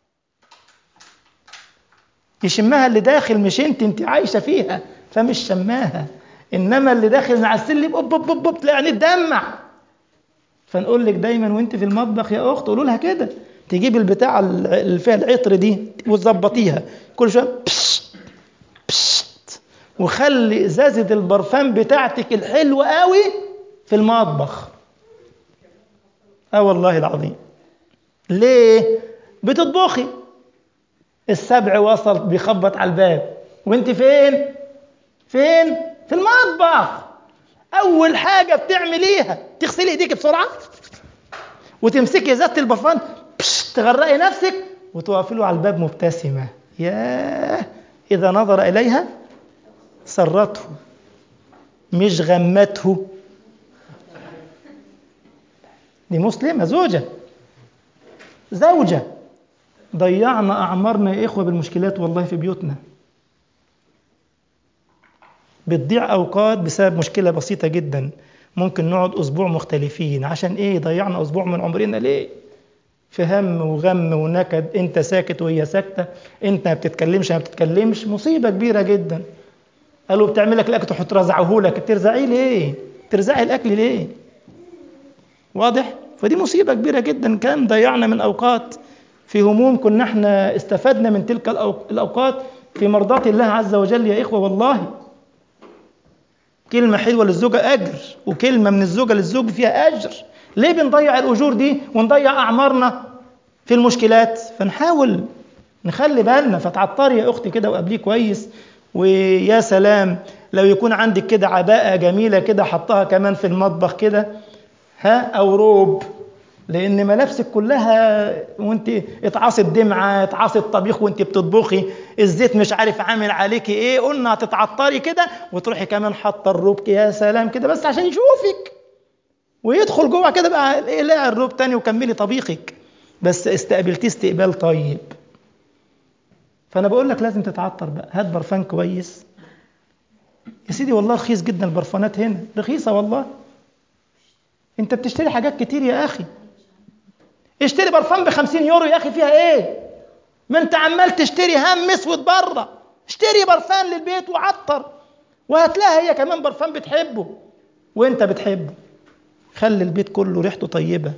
يشمها اللي داخل مش انت انت عايشه فيها فمش شماها انما اللي داخل على السلم اوب اوب اوب اوب تلاقي تدمع فنقول لك دايما وانت في المطبخ يا اخت قولوا لها كده تجيب البتاع اللي فيها العطر دي وتظبطيها كل شويه بش بش وخلي ازازه البرفان بتاعتك الحلوه قوي في المطبخ اه والله العظيم ليه بتطبخي السبع وصل بيخبط على الباب وانت فين فين في المطبخ اول حاجه بتعمليها تغسلي ايديك بسرعه وتمسكي ازازه البرفان تغرقي نفسك وتقفي له على الباب مبتسمه ياه اذا نظر اليها سرته مش غمته دي مسلمه زوجه زوجه ضيعنا اعمارنا يا اخوه بالمشكلات والله في بيوتنا بتضيع أوقات بسبب مشكلة بسيطة جدا ممكن نقعد أسبوع مختلفين عشان إيه ضيعنا أسبوع من عمرنا ليه في هم وغم ونكد أنت ساكت وهي ساكتة أنت ما بتتكلمش ما بتتكلمش مصيبة كبيرة جدا قالوا بتعمل لك الأكل تروح ترزعه لك ترزعيه ليه ترزعي الأكل ليه واضح فدي مصيبة كبيرة جدا كان ضيعنا من أوقات في هموم كنا احنا استفدنا من تلك الأوقات في مرضاة الله عز وجل يا إخوة والله كلمة حلوة للزوجة أجر وكلمة من الزوجة للزوج فيها أجر ليه بنضيع الأجور دي ونضيع أعمارنا في المشكلات فنحاول نخلي بالنا فتعطري يا أختي كده وقابليه كويس ويا سلام لو يكون عندك كده عباءة جميلة كده حطها كمان في المطبخ كده ها أو روب لأن ملابسك كلها وأنت اتعاصت دمعة اتعاصت طبيخ وأنت بتطبخي الزيت مش عارف عامل عليكي إيه قلنا هتتعطري كده وتروحي كمان حاطة الروب يا سلام كده بس عشان يشوفك ويدخل جوه كده بقى اقلعي الروب تاني وكملي طبيخك بس استقبلتيه استقبال طيب فأنا بقول لك لازم تتعطر بقى هات برفان كويس يا سيدي والله رخيص جدا البرفانات هنا رخيصة والله انت بتشتري حاجات كتير يا اخي اشتري برفان ب 50 يورو يا اخي فيها ايه ما انت عمال تشتري هم اسود بره اشتري برفان للبيت وعطر وهتلاقي هي كمان برفان بتحبه وانت بتحبه خلي البيت كله ريحته طيبه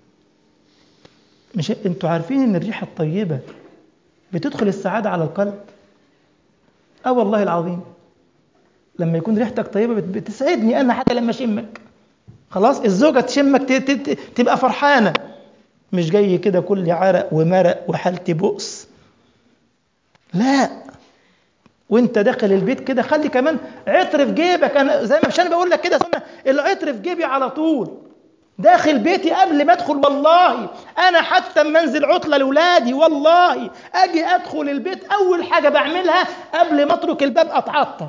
مش انتوا عارفين ان الريحه الطيبه بتدخل السعاده على القلب اه والله العظيم لما يكون ريحتك طيبه بتسعدني انا حتى لما اشمك خلاص الزوجة تشمك تبقى فرحانة مش جاي كده كل عرق ومرق وحالتي بؤس لا وانت داخل البيت كده خلي كمان عطر في جيبك انا زي ما مش انا بقول لك كده سنه العطر في جيبي على طول داخل بيتي قبل ما ادخل والله انا حتى اما انزل عطله لاولادي والله اجي ادخل البيت اول حاجه بعملها قبل ما اترك الباب اتعطر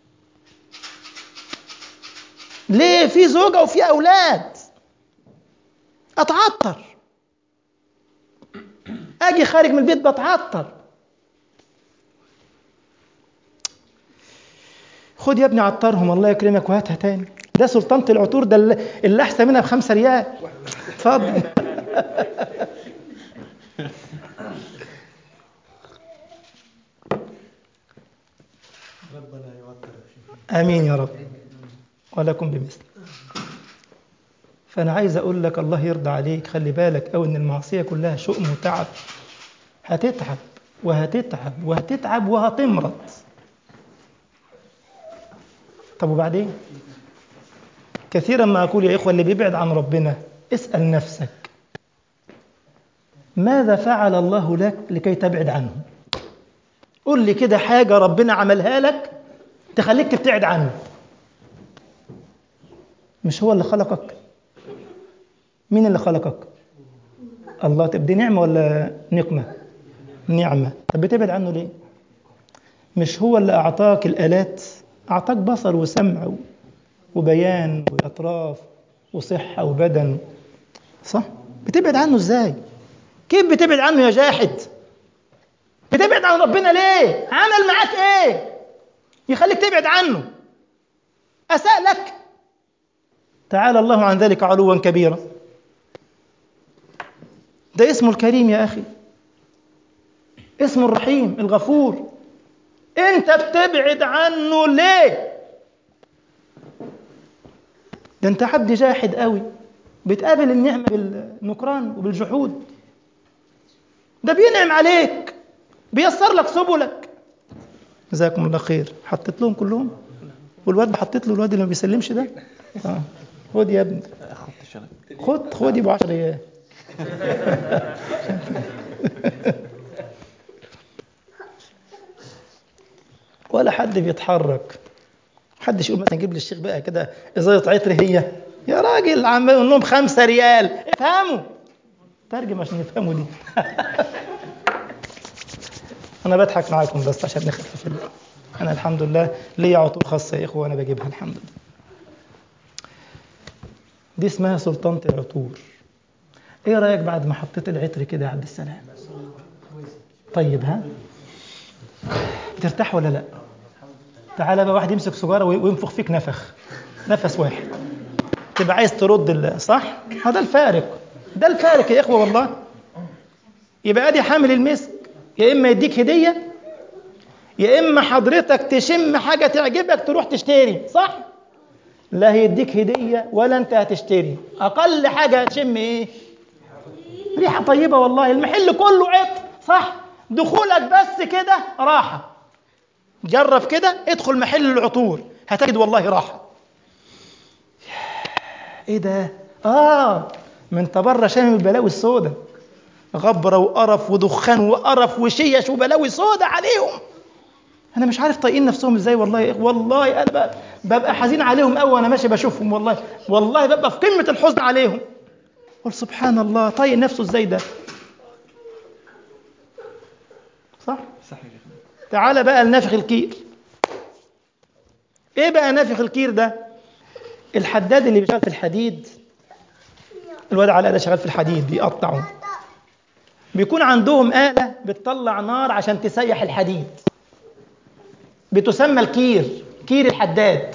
ليه في زوجة وفي أولاد أتعطر أجي خارج من البيت بتعطر خد يا ابني عطرهم الله يكرمك وهاتها تاني ده سلطنة العطور ده اللي أحسن منها بخمسة ريال اتفضل ربنا يوتر آمين يا رب ولكم بمثل فأنا عايز أقول لك الله يرضى عليك خلي بالك أو إن المعصية كلها شؤم وتعب هتتعب وهتتعب وهتتعب وهتمرض طب وبعدين كثيرا ما أقول يا إخوة اللي بيبعد عن ربنا اسأل نفسك ماذا فعل الله لك لكي تبعد عنه قل لي كده حاجة ربنا عملها لك تخليك تبتعد عنه مش هو اللي خلقك مين اللي خلقك الله طب دي نعمة ولا نقمة نعمة طب بتبعد عنه ليه مش هو اللي أعطاك الآلات أعطاك بصر وسمع وبيان وأطراف وصحة وبدن صح بتبعد عنه إزاي كيف بتبعد عنه يا جاحد بتبعد عن ربنا ليه عمل معاك ايه يخليك تبعد عنه أساء لك تعالى الله عن ذلك علوا كبيرا ده اسمه الكريم يا أخي اسمه الرحيم الغفور انت بتبعد عنه ليه ده انت عبد جاحد قوي بتقابل النعمة بالنكران وبالجحود ده بينعم عليك بيسر لك سبلك جزاكم الله خير حطيت لهم كلهم والواد حطيت له الواد اللي ما بيسلمش ده اه خد يا ابني خد خد يبقى 10 ريال ولا حد بيتحرك حدش يقول مثلا جيب لي الشيخ بقى كده ازازه عطر هي يا راجل عمال يقول لهم خمسة ريال افهموا ترجم عشان يفهموا دي انا بضحك معاكم بس عشان نخفف ال... انا الحمد لله ليا عطور خاصه يا اخوه وانا بجيبها الحمد لله دي اسمها سلطنه العطور ايه رايك بعد ما حطيت العطر كده يا عبد السلام طيب ها بترتاح ولا لا تعالى بقى واحد يمسك سجاره وينفخ فيك نفخ نفس واحد تبقى عايز ترد الله صح هذا الفارق ده الفارق يا اخوه والله يبقى ادي حامل المسك يا اما يديك هديه يا اما حضرتك تشم حاجه تعجبك تروح تشتري صح لا هيديك هديه ولا انت هتشتري اقل حاجه هتشم ايه ريحه طيبه والله المحل كله عطر صح دخولك بس كده راحه جرب كده ادخل محل العطور هتجد والله راحه ايه ده اه ما انت بره شامم البلاوي السوداء غبره وقرف ودخان وقرف وشيش وبلاوي سوداء عليهم انا مش عارف طايقين نفسهم ازاي والله والله انا بقى ببقى حزين عليهم قوي وانا ماشي بشوفهم والله والله ببقى في قمه الحزن عليهم قل سبحان الله طايق نفسه ازاي ده صح صحيح تعال بقى لنافخ الكير ايه بقى نافخ الكير ده الحداد اللي بيشتغل في الحديد الواد علاء ده شغال في الحديد بيقطعه بيكون عندهم آلة بتطلع نار عشان تسيح الحديد بتسمى الكير كير الحداد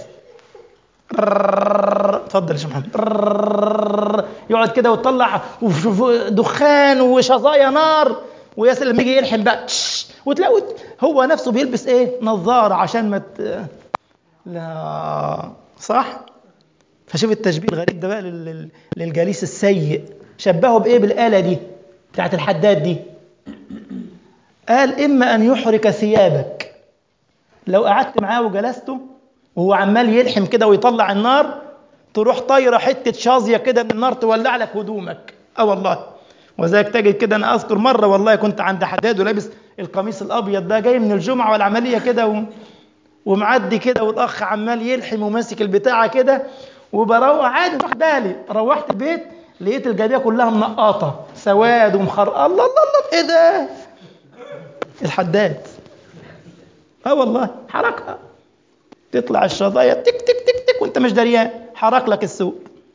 اتفضل يا شيخ محمد يقعد كده وتطلع دخان وشظايا نار ويا سلام لما يجي يلحم بقى وتلاقي هو نفسه بيلبس ايه نظاره عشان ما ت... لا صح فشوف التشبيه الغريب ده بقى لل... للجليس السيء شبهه بايه بالاله دي بتاعت الحداد دي قال اما ان يحرك ثيابك لو قعدت معاه وجلسته وهو عمال يلحم كده ويطلع النار تروح طايره حته شاظيه كده من النار تولع لك هدومك اه والله وذلك تجد كده انا اذكر مره والله كنت عند حداد ولابس القميص الابيض ده جاي من الجمعه والعمليه كده و... ومعدي كده والاخ عمال يلحم وماسك البتاعه كده وبروح عادي مش واخد بالي روحت البيت لقيت الجلابيه كلها منقطه سواد ومخر الله الله الله ايه ده الحداد اه والله حركها تطلع الشظايا تك تك تك تك وانت مش دريان حرك لك السوق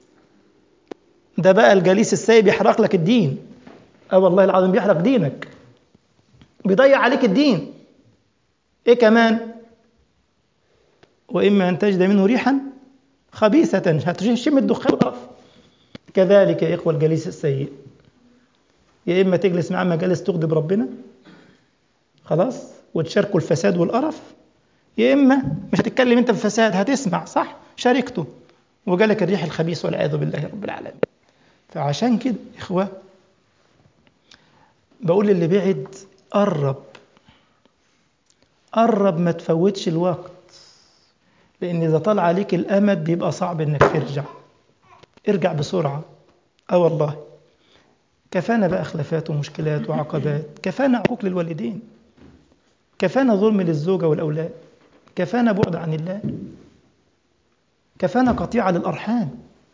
ده بقى الجليس السيء بيحرق لك الدين اه والله العظيم بيحرق دينك بيضيع عليك الدين ايه كمان واما ان تجد منه ريحا خبيثة هتشم الدخان والقرف كذلك يا إخوة الجليس السيء يا إما تجلس معاه مجالس تغضب ربنا خلاص وتشاركوا الفساد والقرف يا إما مش هتتكلم أنت في الفساد هتسمع صح شاركته وجالك الريح الخبيث والعياذ بالله رب العالمين فعشان كده إخوة بقول للي بعد قرب قرب ما تفوتش الوقت لأن إذا طال عليك الأمد بيبقى صعب إنك ترجع ارجع بسرعة اه والله كفانا بقى خلافات ومشكلات وعقبات كفانا عقوق للوالدين كفانا ظلم للزوجة والأولاد كفانا بعد عن الله كفانا قطيعة للأرحام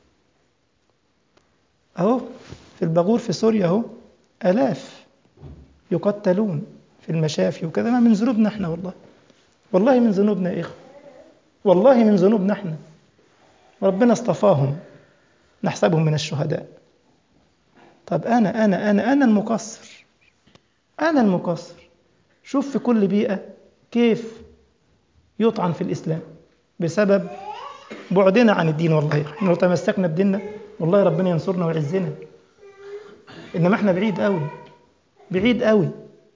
أهو في الباغور في سوريا أهو آلاف يقتلون في المشافي وكذا ما من ذنوبنا احنا والله والله من ذنوبنا يا إخوة والله من ذنوبنا احنا ربنا اصطفاهم نحسبهم من الشهداء طب أنا أنا أنا أنا المقصر أنا المقصر شوف في كل بيئة كيف يطعن في الإسلام بسبب بعدنا عن الدين والله احنا لو تمسكنا بديننا والله ربنا ينصرنا ويعزنا إنما احنا بعيد قوي بعيد قوي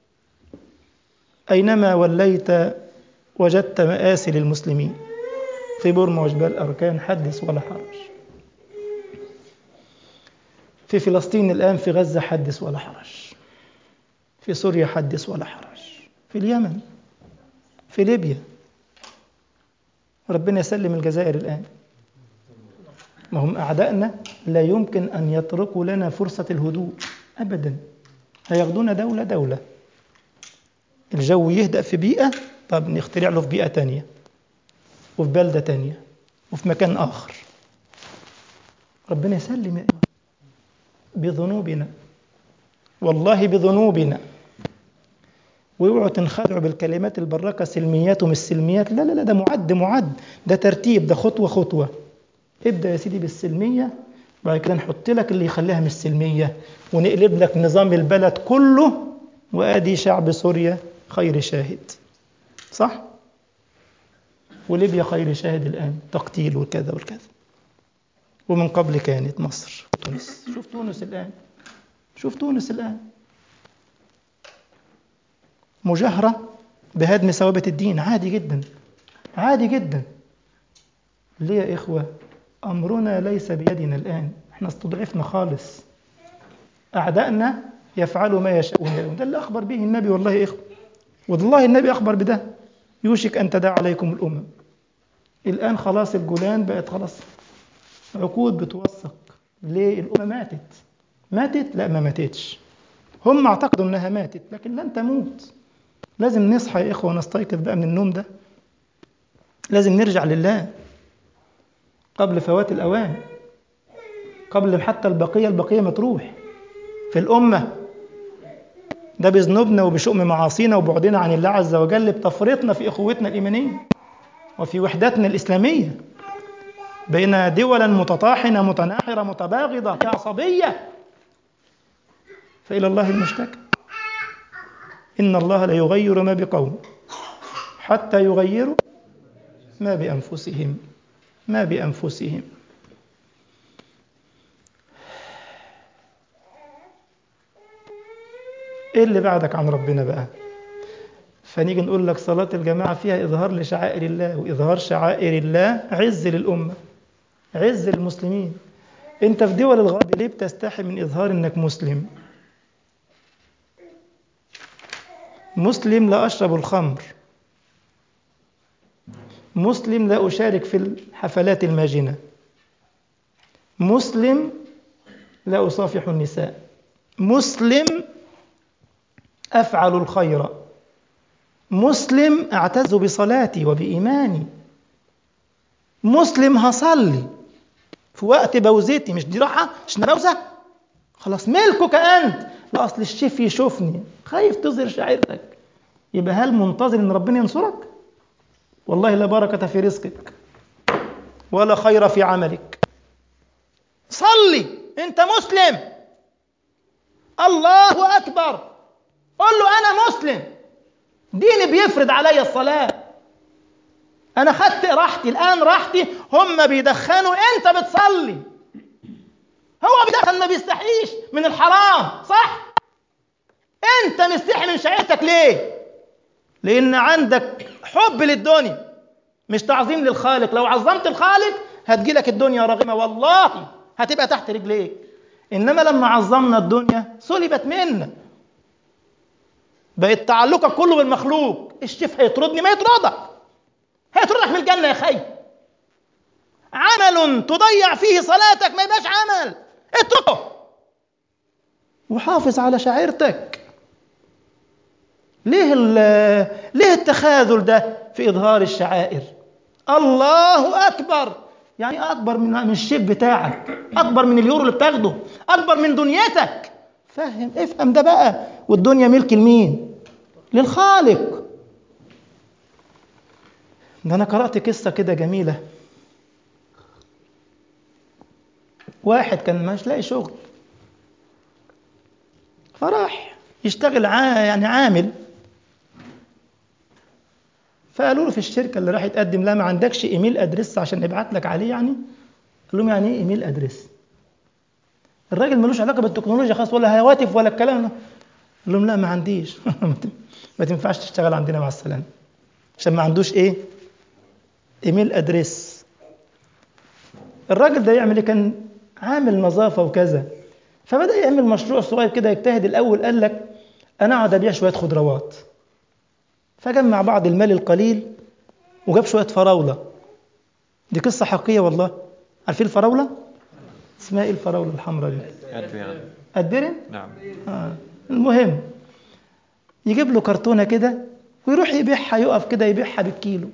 أينما وليت وجدت مآسي للمسلمين في بورما وجبال أركان حدث ولا حرج في فلسطين الآن في غزة حدث ولا حرج في سوريا حدث ولا حرج في اليمن في ليبيا ربنا يسلم الجزائر الآن ما هم أعدائنا لا يمكن أن يتركوا لنا فرصة الهدوء أبدا هياخدونا دولة دولة الجو يهدأ في بيئة طب نخترع له في بيئة تانية وفي بلدة تانية وفي مكان آخر ربنا يسلم يا إخوة بذنوبنا والله بذنوبنا واوعوا تنخدعوا بالكلمات البراقة سلميات ومش سلميات لا لا لا ده معد معد ده ترتيب ده خطوة خطوة ابدأ يا سيدي بالسلمية بعد كده نحط لك اللي يخليها مش سلمية ونقلب لك نظام البلد كله وادي شعب سوريا خير شاهد صح وليبيا خير شاهد الآن تقتيل وكذا والكذا ومن قبل كانت مصر تونس شوف تونس الآن شوف تونس الآن مجاهرة بهدم ثوابت الدين عادي جدا عادي جدا ليه يا إخوة أمرنا ليس بيدنا الآن احنا استضعفنا خالص أعدائنا يفعلوا ما يشاءون ده اللي أخبر به النبي والله يا إخوة والله النبي أخبر بده يوشك أن تداعى عليكم الأمم الآن خلاص الجولان بقت خلاص عقود بتوثق ليه الأمة ماتت ماتت لا ما ماتتش هم اعتقدوا انها ماتت لكن لن تموت لازم نصحى يا اخوه ونستيقظ بقى من النوم ده لازم نرجع لله قبل فوات الاوان قبل حتى البقيه البقيه ما تروح في الامه ده بذنوبنا وبشؤم معاصينا وبعدنا عن الله عز وجل بتفريطنا في اخوتنا الايمانيه وفي وحدتنا الاسلاميه بين دولا متطاحنه متناحره متباغضه عصبيه فإلى الله المشتكى إن الله لا يغير ما بقوم حتى يغيروا ما بأنفسهم ما بأنفسهم إيه اللي بعدك عن ربنا بقى فنيجي نقول لك صلاة الجماعة فيها إظهار لشعائر الله وإظهار شعائر الله عز للأمة عز للمسلمين أنت في دول الغرب ليه بتستحي من إظهار إنك مسلم مسلم لا أشرب الخمر مسلم لا أشارك في الحفلات الماجنة مسلم لا أصافح النساء مسلم أفعل الخير مسلم أعتز بصلاتي وبإيماني مسلم هصلي في وقت بوزتي مش دي راحة مش بوزة خلاص ملكك أنت لا أصل الشيف يشوفني خايف تظهر شعيرتك يبقى هل منتظر ان ربنا ينصرك والله لا بركه في رزقك ولا خير في عملك صلي انت مسلم الله اكبر قل له انا مسلم ديني بيفرض علي الصلاه انا خدت راحتي الان راحتي هم بيدخنوا انت بتصلي هو بيدخن ما بيستحيش من الحرام صح انت مستحي من شعيرتك ليه لان عندك حب للدنيا مش تعظيم للخالق لو عظمت الخالق هتجيلك الدنيا رغمة والله هتبقى تحت رجليك انما لما عظمنا الدنيا سلبت منا بقت تعلقك كله بالمخلوق الشيف هيطردني ما يطردك هيطردك من الجنه يا خي عمل تضيع فيه صلاتك ما يبقاش عمل اتركه وحافظ على شعيرتك ليه ليه التخاذل ده في اظهار الشعائر الله اكبر يعني اكبر من من الشيف بتاعك اكبر من اليورو اللي بتاخده اكبر من دنيتك فاهم افهم ده بقى والدنيا ملك لمين للخالق ده انا قرات قصه كده جميله واحد كان مش لاقي شغل فراح يشتغل يعني عامل فقالوا له في الشركه اللي راح يتقدم لها ما عندكش ايميل ادريس عشان نبعت لك عليه يعني قال لهم يعني ايه ايميل ادريس الراجل ملوش علاقه بالتكنولوجيا خالص ولا هواتف ولا الكلام ده قال لهم لا ما عنديش ما تنفعش تشتغل عندنا مع السلامه عشان ما عندوش ايه ايميل ادريس الراجل ده يعمل ايه كان عامل نظافه وكذا فبدا يعمل مشروع صغير كده يجتهد الاول قال لك انا اقعد ابيع شويه خضروات فجمع بعض المال القليل وجاب شويه فراوله دي قصه حقيقيه والله عارفين الفراوله اسمها ايه الفراوله الحمراء دي Erdbeeren. ادبرن نعم آه. المهم يجيب له كرتونه كده ويروح يبيعها يقف كده يبيعها بالكيلو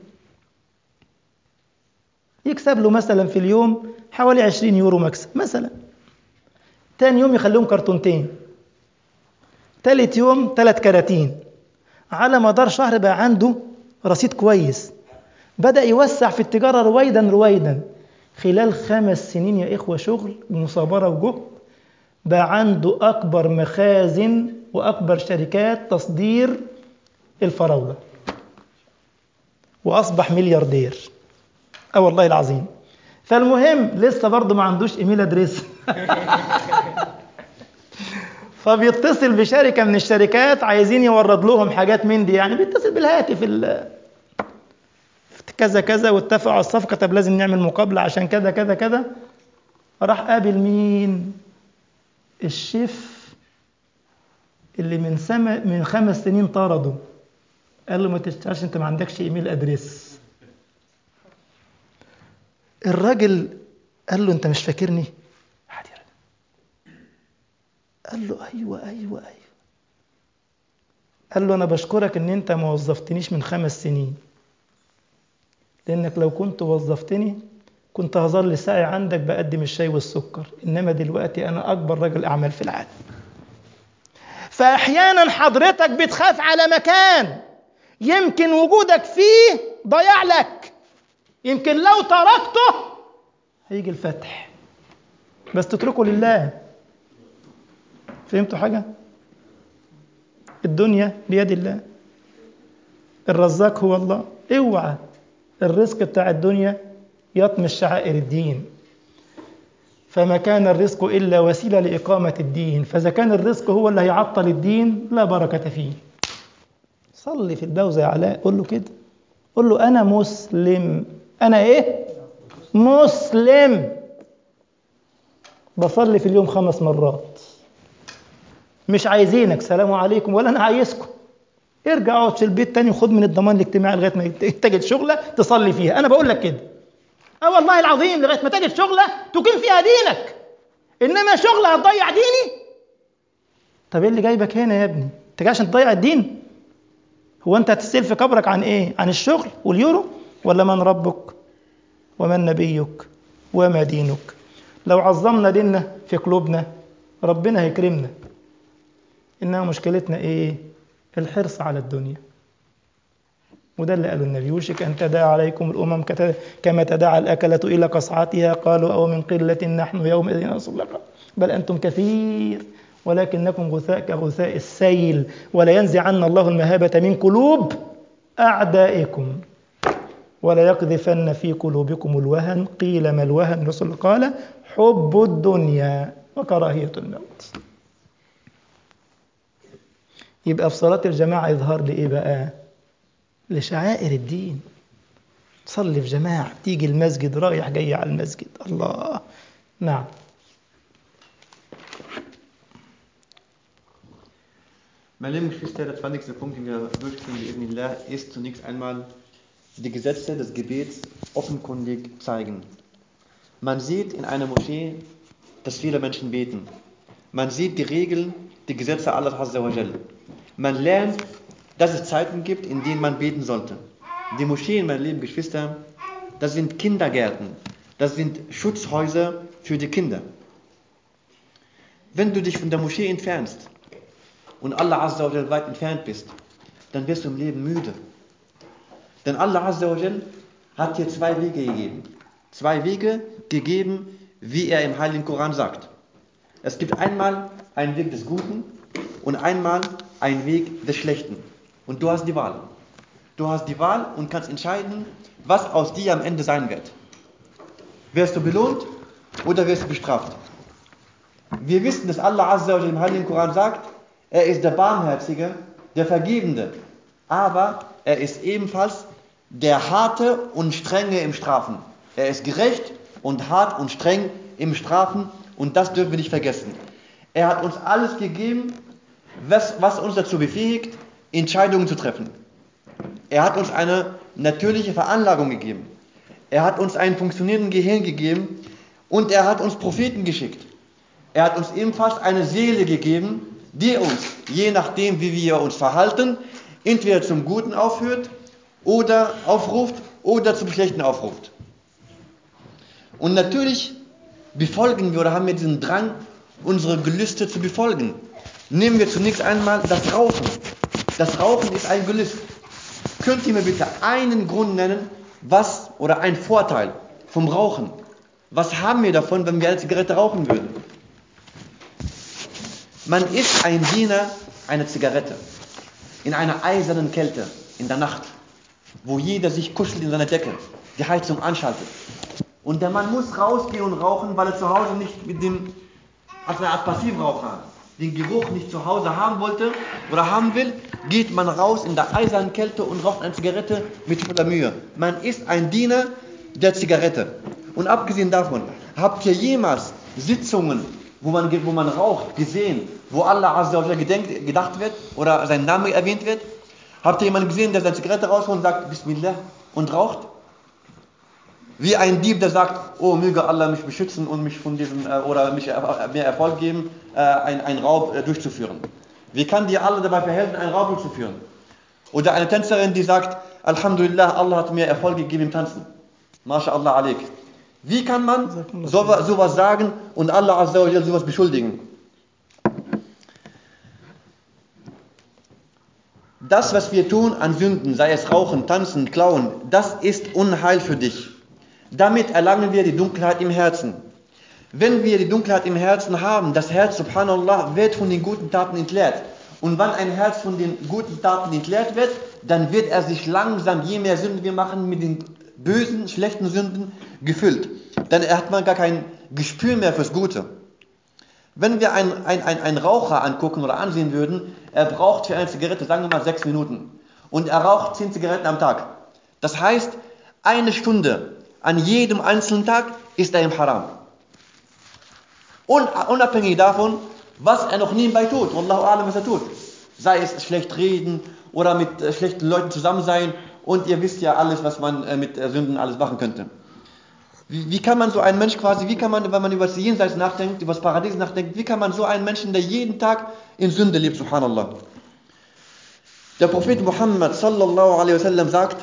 يكسب له مثلا في اليوم حوالي 20 يورو مكسب مثلا تاني يوم يخليهم كرتونتين تالت يوم تلات كراتين على مدار شهر بقى عنده رصيد كويس بدأ يوسع في التجارة رويدا رويدا خلال خمس سنين يا إخوة شغل ومصابرة وجهد بقى عنده أكبر مخازن وأكبر شركات تصدير الفراولة وأصبح ملياردير أه والله العظيم فالمهم لسه برضه ما عندوش ايميل ادريس فبيتصل بشركه من الشركات عايزين يورد لهم حاجات من دي يعني بيتصل بالهاتف ال كذا كذا واتفقوا على الصفقه طب لازم نعمل مقابله عشان كذا كذا كذا راح قابل مين الشيف اللي من سما من خمس سنين طرده قال له ما تشتغلش انت ما عندكش ايميل ادريس الراجل قال له انت مش فاكرني قال له ايوه ايوه ايوه قال له انا بشكرك ان انت ما وظفتنيش من خمس سنين لانك لو كنت وظفتني كنت هظل ساعي عندك بقدم الشاي والسكر انما دلوقتي انا اكبر رجل اعمال في العالم فاحيانا حضرتك بتخاف على مكان يمكن وجودك فيه ضيع لك يمكن لو تركته هيجي الفتح بس تتركه لله فهمتوا حاجة؟ الدنيا بيد الله الرزاق هو الله اوعى الرزق بتاع الدنيا يطمس شعائر الدين فما كان الرزق إلا وسيلة لإقامة الدين فإذا كان الرزق هو اللي هيعطل الدين لا بركة فيه صلي في البوزة يا علاء قول له كده قول له أنا مسلم أنا إيه؟ مسلم بصلي في اليوم خمس مرات مش عايزينك سلام عليكم ولا أنا عايزكم ارجع اقعد في البيت تاني وخد من الضمان الاجتماعي لغايه ما تجد شغله تصلي فيها انا بقول لك كده اه والله العظيم لغايه ما تجد شغله تقيم فيها دينك انما شغله هتضيع ديني طب ايه اللي جايبك هنا يا ابني انت جاي عشان تضيع الدين هو انت هتستلف في قبرك عن ايه عن الشغل واليورو ولا من ربك ومن نبيك وما دينك لو عظمنا ديننا في قلوبنا ربنا هيكرمنا انما مشكلتنا ايه الحرص على الدنيا وده اللي قاله النبي يوشك أن تداعى عليكم الأمم كما تداعى الأكلة إلى قصعتها قالوا أو من قلة نحن يومئذ نصلق بل أنتم كثير ولكنكم غثاء كغثاء السيل ولا ينزعن الله المهابة من قلوب أعدائكم ولا يقذفن في قلوبكم الوهن قيل ما الوهن الرسول قال حب الدنيا وكراهية الموت يبقى في صلاة الجماعة يظهر لي إيه بقى؟ لشعائر الدين تصلي في جماعة تيجي المسجد رايح جاي على المسجد الله نعم Meine lieben Geschwister, der 20. Punkt, den wir durchführen, Bismillah, ist zunächst einmal die Gesetze des Gebets offenkundig zeigen. Man sieht in einer Moschee, dass viele Menschen beten. Man sieht die Regeln, die Gesetze Allah Azza wa Jal. Man lernt, dass es Zeiten gibt, in denen man beten sollte. Die Moscheen, meine lieben Geschwister, das sind Kindergärten. Das sind Schutzhäuser für die Kinder. Wenn du dich von der Moschee entfernst und Allah Azza wa Jal weit entfernt bist, dann wirst du im Leben müde. Denn Allah Azza wa Jal hat dir zwei Wege gegeben. Zwei Wege gegeben, wie er im Heiligen Koran sagt. Es gibt einmal einen Weg des Guten und einmal einen Weg des Schlechten. Und du hast die Wahl. Du hast die Wahl und kannst entscheiden, was aus dir am Ende sein wird. Wirst du belohnt oder wirst du bestraft? Wir wissen, dass Allah Azza wa Jalla im Heiligen Koran sagt, er ist der Barmherzige, der Vergebende. Aber er ist ebenfalls der Harte und Strenge im Strafen. Er ist gerecht und hart und streng im Strafen und das dürfen wir nicht vergessen. Er hat uns alles gegeben, was, was uns dazu befähigt, Entscheidungen zu treffen. Er hat uns eine natürliche Veranlagung gegeben. Er hat uns ein funktionierendes Gehirn gegeben und er hat uns Propheten geschickt. Er hat uns ebenfalls eine Seele gegeben, die uns, je nachdem wie wir uns verhalten, entweder zum Guten aufführt oder aufruft oder zum Schlechten aufruft. Und natürlich befolgen wir oder haben wir diesen Drang, unsere Gelüste zu befolgen. Nehmen wir zunächst einmal das Rauchen. Das Rauchen ist ein Gelüst. Könnt ihr mir bitte einen Grund nennen, was oder ein Vorteil vom Rauchen? Was haben wir davon, wenn wir eine Zigarette rauchen würden? Man ist ein Diener einer Zigarette in einer eisernen Kälte in der Nacht. wo jeder sich kuschelt in seiner Decke, die Heizung anschaltet. Und der Mann muss rausgehen und rauchen, weil er zu Hause nicht mit dem, als eine Art Passivraucher, den Geruch nicht zu Hause haben wollte oder haben will, geht man raus in der eisernen Kälte und raucht eine Zigarette mit voller Mühe. Man ist ein Diener der Zigarette. Und abgesehen davon, habt ihr jemals Sitzungen, wo man, wo man raucht, gesehen, wo Allah Azza wa gedenkt, gedacht wird oder sein Name erwähnt wird? Habt ihr jemanden gesehen, der seine Zigarette rausholt und sagt Bismillah und raucht? Wie ein Dieb, der sagt, oh, möge Allah mich beschützen und mich von diesem, äh, oder mich mehr Erfolg geben, äh, einen Raub äh, durchzuführen. Wie kann dir Allah dabei verhelfen, einen Raub durchzuführen? Oder eine Tänzerin, die sagt, Alhamdulillah, Allah hat mir Erfolg gegeben im Tanzen. MashaAllah alaik. Wie kann man sowas, sowas sagen und Allah Azza wa sowas beschuldigen? Das, was wir tun an Sünden, sei es Rauchen, Tanzen, Klauen, das ist Unheil für dich. Damit erlangen wir die Dunkelheit im Herzen. Wenn wir die Dunkelheit im Herzen haben, das Herz, subhanallah, wird von den guten Taten entleert. Und wenn ein Herz von den guten Taten entleert wird, dann wird er sich langsam, je mehr Sünden wir machen, mit den bösen, schlechten Sünden gefüllt. Dann hat man gar kein Gespür mehr fürs Gute. Wenn wir einen ein, ein Raucher angucken oder ansehen würden, er braucht für eine Zigarette, sagen wir mal, sechs Minuten. Und er raucht zehn Zigaretten am Tag. Das heißt, eine Stunde an jedem einzelnen Tag ist er im Haram. Und unabhängig davon, was er noch nebenbei tut, Wallahu alam, was er tut. Sei es schlecht reden oder mit äh, schlechten Leuten zusammen sein. Und ihr wisst ja alles, was man äh, mit äh, Sünden alles machen könnte. Wie, wie, kann man so einen Mensch quasi, wie kann man, wenn man über das Jenseits nachdenkt, über das Paradies nachdenkt, wie kann man so einen Menschen, der jeden Tag in Sünde lebt, subhanallah. Der Prophet Muhammad sallallahu alaihi wasallam sagt,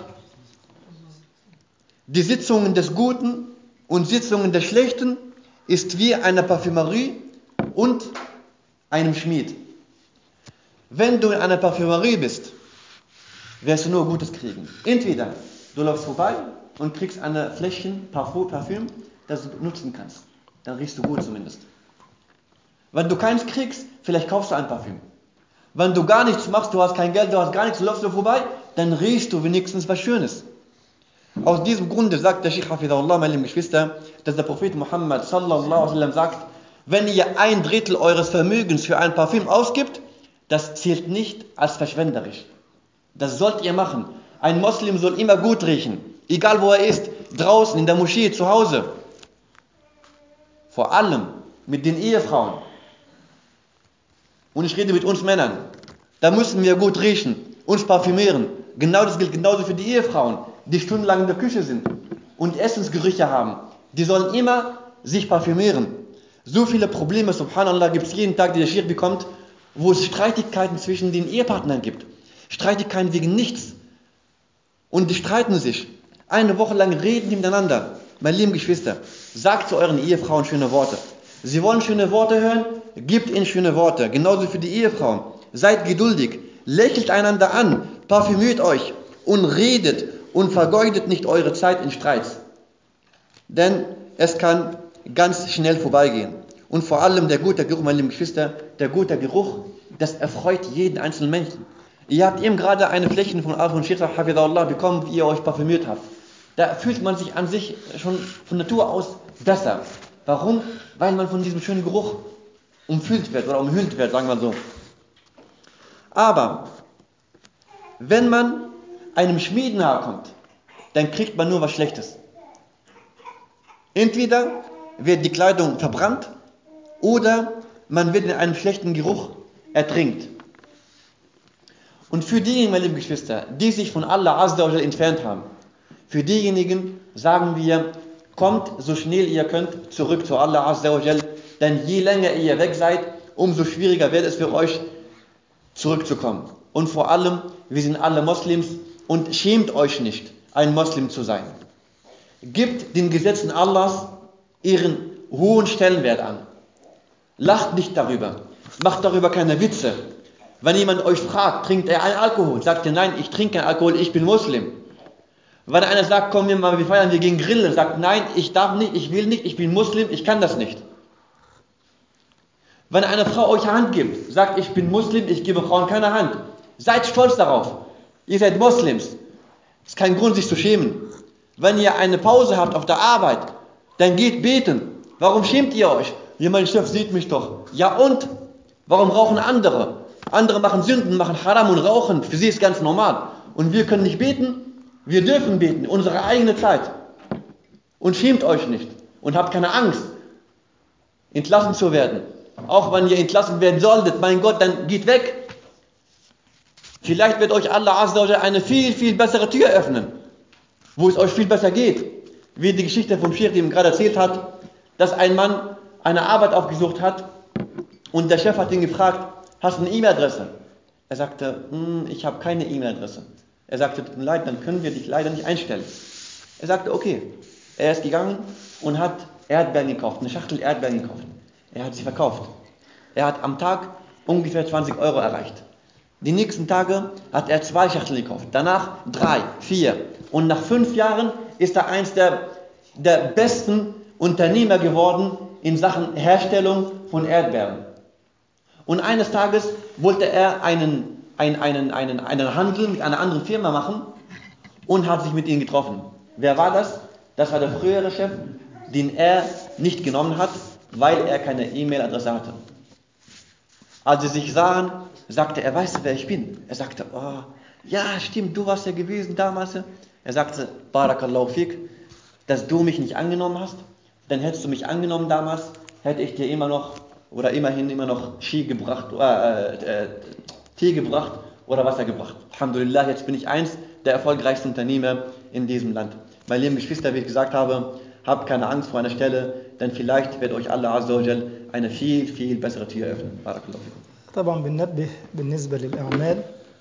die Sitzungen des Guten und Sitzungen des Schlechten ist wie eine Parfümerie und einem Schmied. Wenn du in einer Parfümerie bist, wirst du nur Gutes kriegen. Entweder du läufst vorbei und kriegst eine Fläschchen Parfum, Parfüm, das du nutzen kannst. Dann riechst du gut zumindest. Wenn du keins kriegst, vielleicht kaufst du ein Parfüm. Wenn du gar nichts machst, du hast kein Geld, du hast gar nichts, du läufst du vorbei, dann riechst du wenigstens was Schönes. Aus diesem Grunde sagt der Sheikh Hafidahullah, meine lieben Geschwister, dass der Prophet Muhammad sallallahu alaihi wasallam sagt, wenn ihr ein Drittel eures Vermögens für ein Parfüm ausgibt, das zählt nicht als verschwenderisch. Das sollt ihr machen. Ein Moslem soll immer gut riechen, egal wo er ist, draußen, in der Moschee, zu Hause. Vor allem mit den Ehefrauen. Und ich rede mit uns Männern. Da müssen wir gut riechen, uns parfümieren. Genau das gilt genauso für die Ehefrauen die stundenlang in der Küche sind und Essensgerüche haben, die sollen immer sich parfümieren. So viele Probleme, subhanallah, gibt es jeden Tag, die der Schir bekommt, wo es Streitigkeiten zwischen den Ehepartnern gibt. Streitigkeiten wegen nichts. Und die streiten sich. Eine Woche lang reden die miteinander. Meine lieben Geschwister, sagt zu euren Ehefrauen schöne Worte. Sie wollen schöne Worte hören, gebt ihnen schöne Worte. Genauso für die Ehefrauen. Seid geduldig, lächelt einander an, parfümiert euch und redet und vergeudet nicht eure Zeit in Streits. Denn es kann ganz schnell vorbeigehen. Und vor allem der gute Geruch, meine lieben Geschwister, der gute Geruch, das erfreut jeden einzelnen Menschen. Ihr habt eben gerade eine Fläche von Al und Sheikh Hafidahullah bekommen, wie ihr euch parfümiert habt. Da fühlt man sich an sich schon von Natur aus besser. Warum? Weil man von diesem schönen Geruch umfüllt wird oder umhüllt wird, sagen wir so. Aber wenn man einem Schmied nahe kommt, dann kriegt man nur was Schlechtes. Entweder wird die Kleidung verbrannt oder man wird in einem schlechten Geruch ertrinkt. Und für diejenigen, meine lieben Geschwister, die sich von Allah Azza wa entfernt haben, für diejenigen sagen wir, kommt so schnell ihr könnt zurück zu Allah Azza wa denn je länger ihr weg seid, umso schwieriger wird es für euch zurückzukommen. Und vor allem, wir sind alle Moslems und schämt euch nicht, ein Moslem zu sein. Gibt den Gesetzen Allahs ihren hohen Stellenwert an. Lacht nicht darüber. Macht darüber keine Witze. Wenn jemand euch fragt, trinkt er einen Alkohol? Sagt ihr, nein, ich trinke keinen Alkohol, ich bin Muslim. Wenn einer sagt, komm wir mal, wir feiern, wir gehen grillen, sagt, nein, ich darf nicht, ich will nicht, ich bin Muslim, ich kann das nicht. Wenn eine Frau euch Hand gibt, sagt, ich bin Muslim, ich gebe Frauen keine Hand. Seid stolz darauf. Ihr seid Moslems. Ist kein Grund, sich zu schämen. Wenn ihr eine Pause habt auf der Arbeit, dann geht beten. Warum schämt ihr euch? Ja, mein Chef sieht mich doch. Ja und? Warum rauchen andere? Andere machen Sünden, machen Haram und rauchen. Für sie ist ganz normal. Und wir können nicht beten? Wir dürfen beten, unsere eigene Zeit. Und schämt euch nicht. Und habt keine Angst, entlassen zu werden. Auch wenn ihr entlassen werden solltet, mein Gott, dann geht weg. Vielleicht wird euch Allah Azza eine viel, viel bessere Tür öffnen, wo es euch viel besser geht. Wie die Geschichte vom Sheikh, die ihm gerade erzählt hat, dass ein Mann eine Arbeit aufgesucht hat und der Chef hat ihn gefragt, hast du eine E-Mail-Adresse? Er sagte, hm, ich habe keine E-Mail-Adresse. Er sagte, tut mir leid, dann können wir dich leider nicht einstellen. Er sagte, okay. Er ist gegangen und hat Erdbeeren gekauft, eine Schachtel Erdbeeren gekauft. Er hat sie verkauft. Er hat am Tag ungefähr 20 Euro erreicht. Die nächsten Tage hat er zwei Schachteln gekauft, danach drei, vier. Und nach fünf Jahren ist er eins der, der besten Unternehmer geworden in Sachen Herstellung von Erdbeeren. Und eines Tages wollte er einen, einen, einen, einen, einen Handel mit einer anderen Firma machen und hat sich mit ihnen getroffen. Wer war das? Das war der frühere Chef, den er nicht genommen hat, weil er keine E-Mail-Adresse hatte. Als sie sich sahen, sagte er, weißt du, wer ich bin? Er sagte, oh, ja, stimmt, du warst ja gewesen damals. Er sagte, Barakallahu fik, dass du mich nicht angenommen hast, dann hättest du mich angenommen damals, hätte ich dir immer noch oder immerhin immer noch Ski gebracht, äh, äh, Tee gebracht oder Wasser gebracht. Alhamdulillah, jetzt bin ich eins der erfolgreichsten Unternehmer in diesem Land. Meine lieben Geschwister, wie ich gesagt habe, habt keine Angst vor einer Stelle, denn vielleicht wird euch Allah Azza wa Jal eine viel, viel bessere Tür öffnen. Barakallahu fikum. طبعا بننبه بالنسبة للأعمال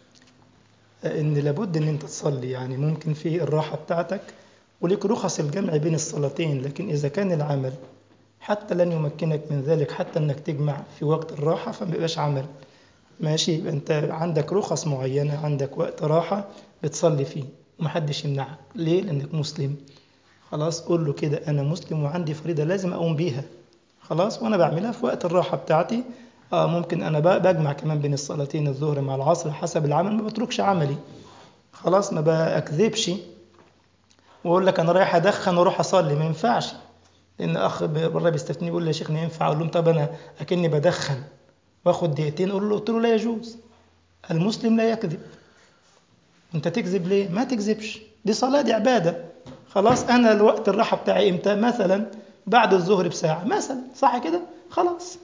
إن لابد إن أنت تصلي يعني ممكن في الراحة بتاعتك وليك رخص الجمع بين الصلاتين لكن إذا كان العمل حتى لن يمكنك من ذلك حتى إنك تجمع في وقت الراحة فما بيبقاش عمل ماشي يبقى أنت عندك رخص معينة عندك وقت راحة بتصلي فيه ومحدش يمنعك ليه؟ لأنك مسلم خلاص قول له كده أنا مسلم وعندي فريضة لازم أقوم بيها خلاص وأنا بعملها في وقت الراحة بتاعتي آه ممكن أنا بجمع كمان بين الصلاتين الظهر مع العصر حسب العمل ما بتركش عملي خلاص ما بأكذبش وأقول لك أنا رايح أدخن وأروح أصلي ما ينفعش لأن أخ بره بيستفتني بيقول لي يا شيخنا ينفع أقول لهم طب أنا أكني بدخن وآخد دقيقتين أقول له قلت له لا يجوز المسلم لا يكذب أنت تكذب ليه؟ ما تكذبش دي صلاة دي عبادة خلاص أنا الوقت الراحة بتاعي إمتى؟ مثلا بعد الظهر بساعة مثلا صح كده؟ خلاص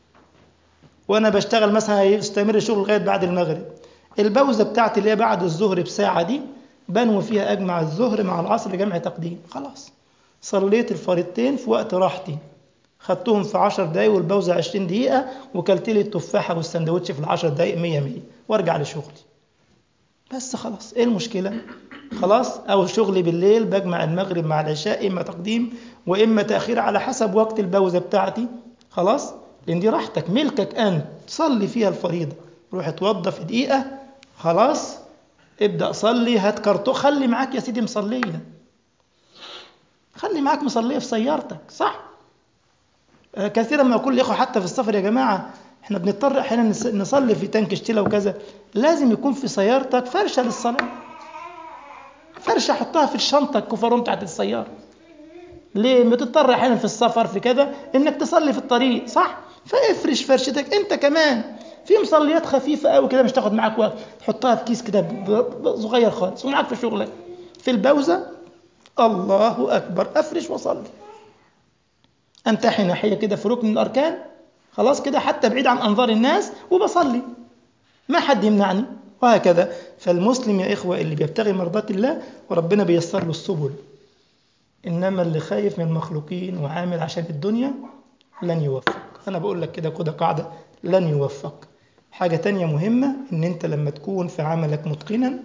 وانا بشتغل مثلا يستمر الشغل لغايه بعد المغرب البوزه بتاعتي اللي هي بعد الظهر بساعه دي بنوي فيها اجمع الظهر مع العصر جمع تقديم خلاص صليت الفريضتين في وقت راحتي خدتهم في 10 دقايق والبوزه 20 دقيقه وكلت لي التفاحه والسندوتش في العشر دقايق 100 100 وارجع لشغلي بس خلاص ايه المشكله خلاص او شغلي بالليل بجمع المغرب مع العشاء اما تقديم واما تاخير على حسب وقت البوزه بتاعتي خلاص لان دي راحتك ملكك انت تصلي فيها الفريضه روح اتوضى في دقيقه خلاص ابدا صلي هات كرتون خلي معاك يا سيدي مصليه خلي معاك مصليه في سيارتك صح آه كثيرا ما اقول لاخوه حتى في السفر يا جماعه احنا بنضطر احيانا نصلي في تانك شتيله وكذا لازم يكون في سيارتك فرشه للصلاه فرشه حطها في الشنطه الكفرون بتاعت السياره ليه بتضطر احيانا في السفر في كذا انك تصلي في الطريق صح فافرش فرشتك انت كمان في مصليات خفيفه قوي كده مش تاخد معاك وقت تحطها في كيس كده صغير خالص ومعاك في شغلك في البوزه الله اكبر افرش وصلي انتحي ناحيه كده في ركن من الاركان خلاص كده حتى بعيد عن انظار الناس وبصلي ما حد يمنعني وهكذا فالمسلم يا اخوه اللي بيبتغي مرضات الله وربنا بيسر له السبل انما اللي خايف من المخلوقين وعامل عشان الدنيا لن يوفق انا بقول لك كده كده قاعده لن يوفق حاجه تانية مهمه ان انت لما تكون في عملك متقنا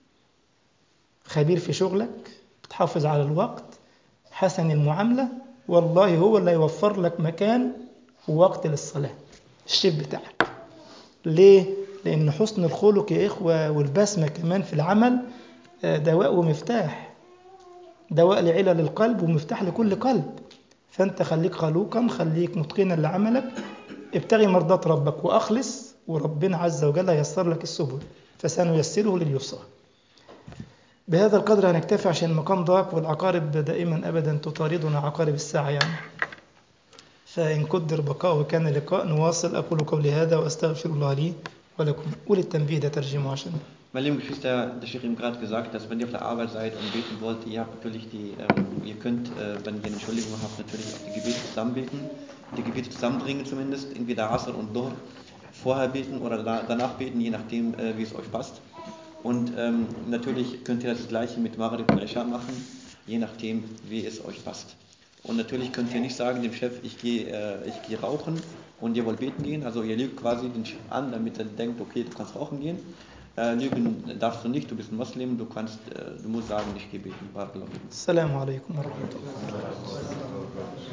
خبير في شغلك بتحافظ على الوقت حسن المعامله والله هو اللي يوفر لك مكان ووقت للصلاه الشيف بتاعك ليه لان حسن الخلق يا اخوه والبسمه كمان في العمل دواء ومفتاح دواء لعلل القلب ومفتاح لكل قلب فانت خليك خلوقا خليك متقنا لعملك ابتغي مرضات ربك واخلص وربنا عز وجل ييسر لك السبل فسنيسره لليسرى بهذا القدر هنكتفي عشان المقام ضاق والعقارب دائما أبدا تطاردنا عقارب الساعة يعني فإن قدر بقاء وكان لقاء نواصل أقول قولي هذا وأستغفر الله لي ولكم قول التنبيه ده ترجمه عشان Meine lieben Geschwister, der Sheikh eben gerade gesagt, dass wenn ihr auf der Arbeit seid und beten wollt, ihr habt natürlich die, ähm, ihr könnt, äh, wenn ihr eine Entschuldigung habt, natürlich auch die Gebete zusammen beten, die Gebete zusammenbringen zumindest, entweder Asr und Dhuhr vorher beten oder da, danach beten, je nachdem, äh, wie es euch passt. Und ähm, natürlich könnt ihr das gleiche mit Maghrib und Isha machen, je nachdem, wie es euch passt. Und natürlich könnt ihr nicht sagen dem Chef, ich gehe äh, ich gehe rauchen und ihr wollt beten gehen. Also ihr lügt quasi den Chef an, damit er denkt, okay, du kannst rauchen gehen. Äh, lügen darfst du nicht, du bist ein Muslim, du kannst, äh, du musst sagen, ich gehe beten. Barakallahu fikum. السلام عليكم ورحمة الله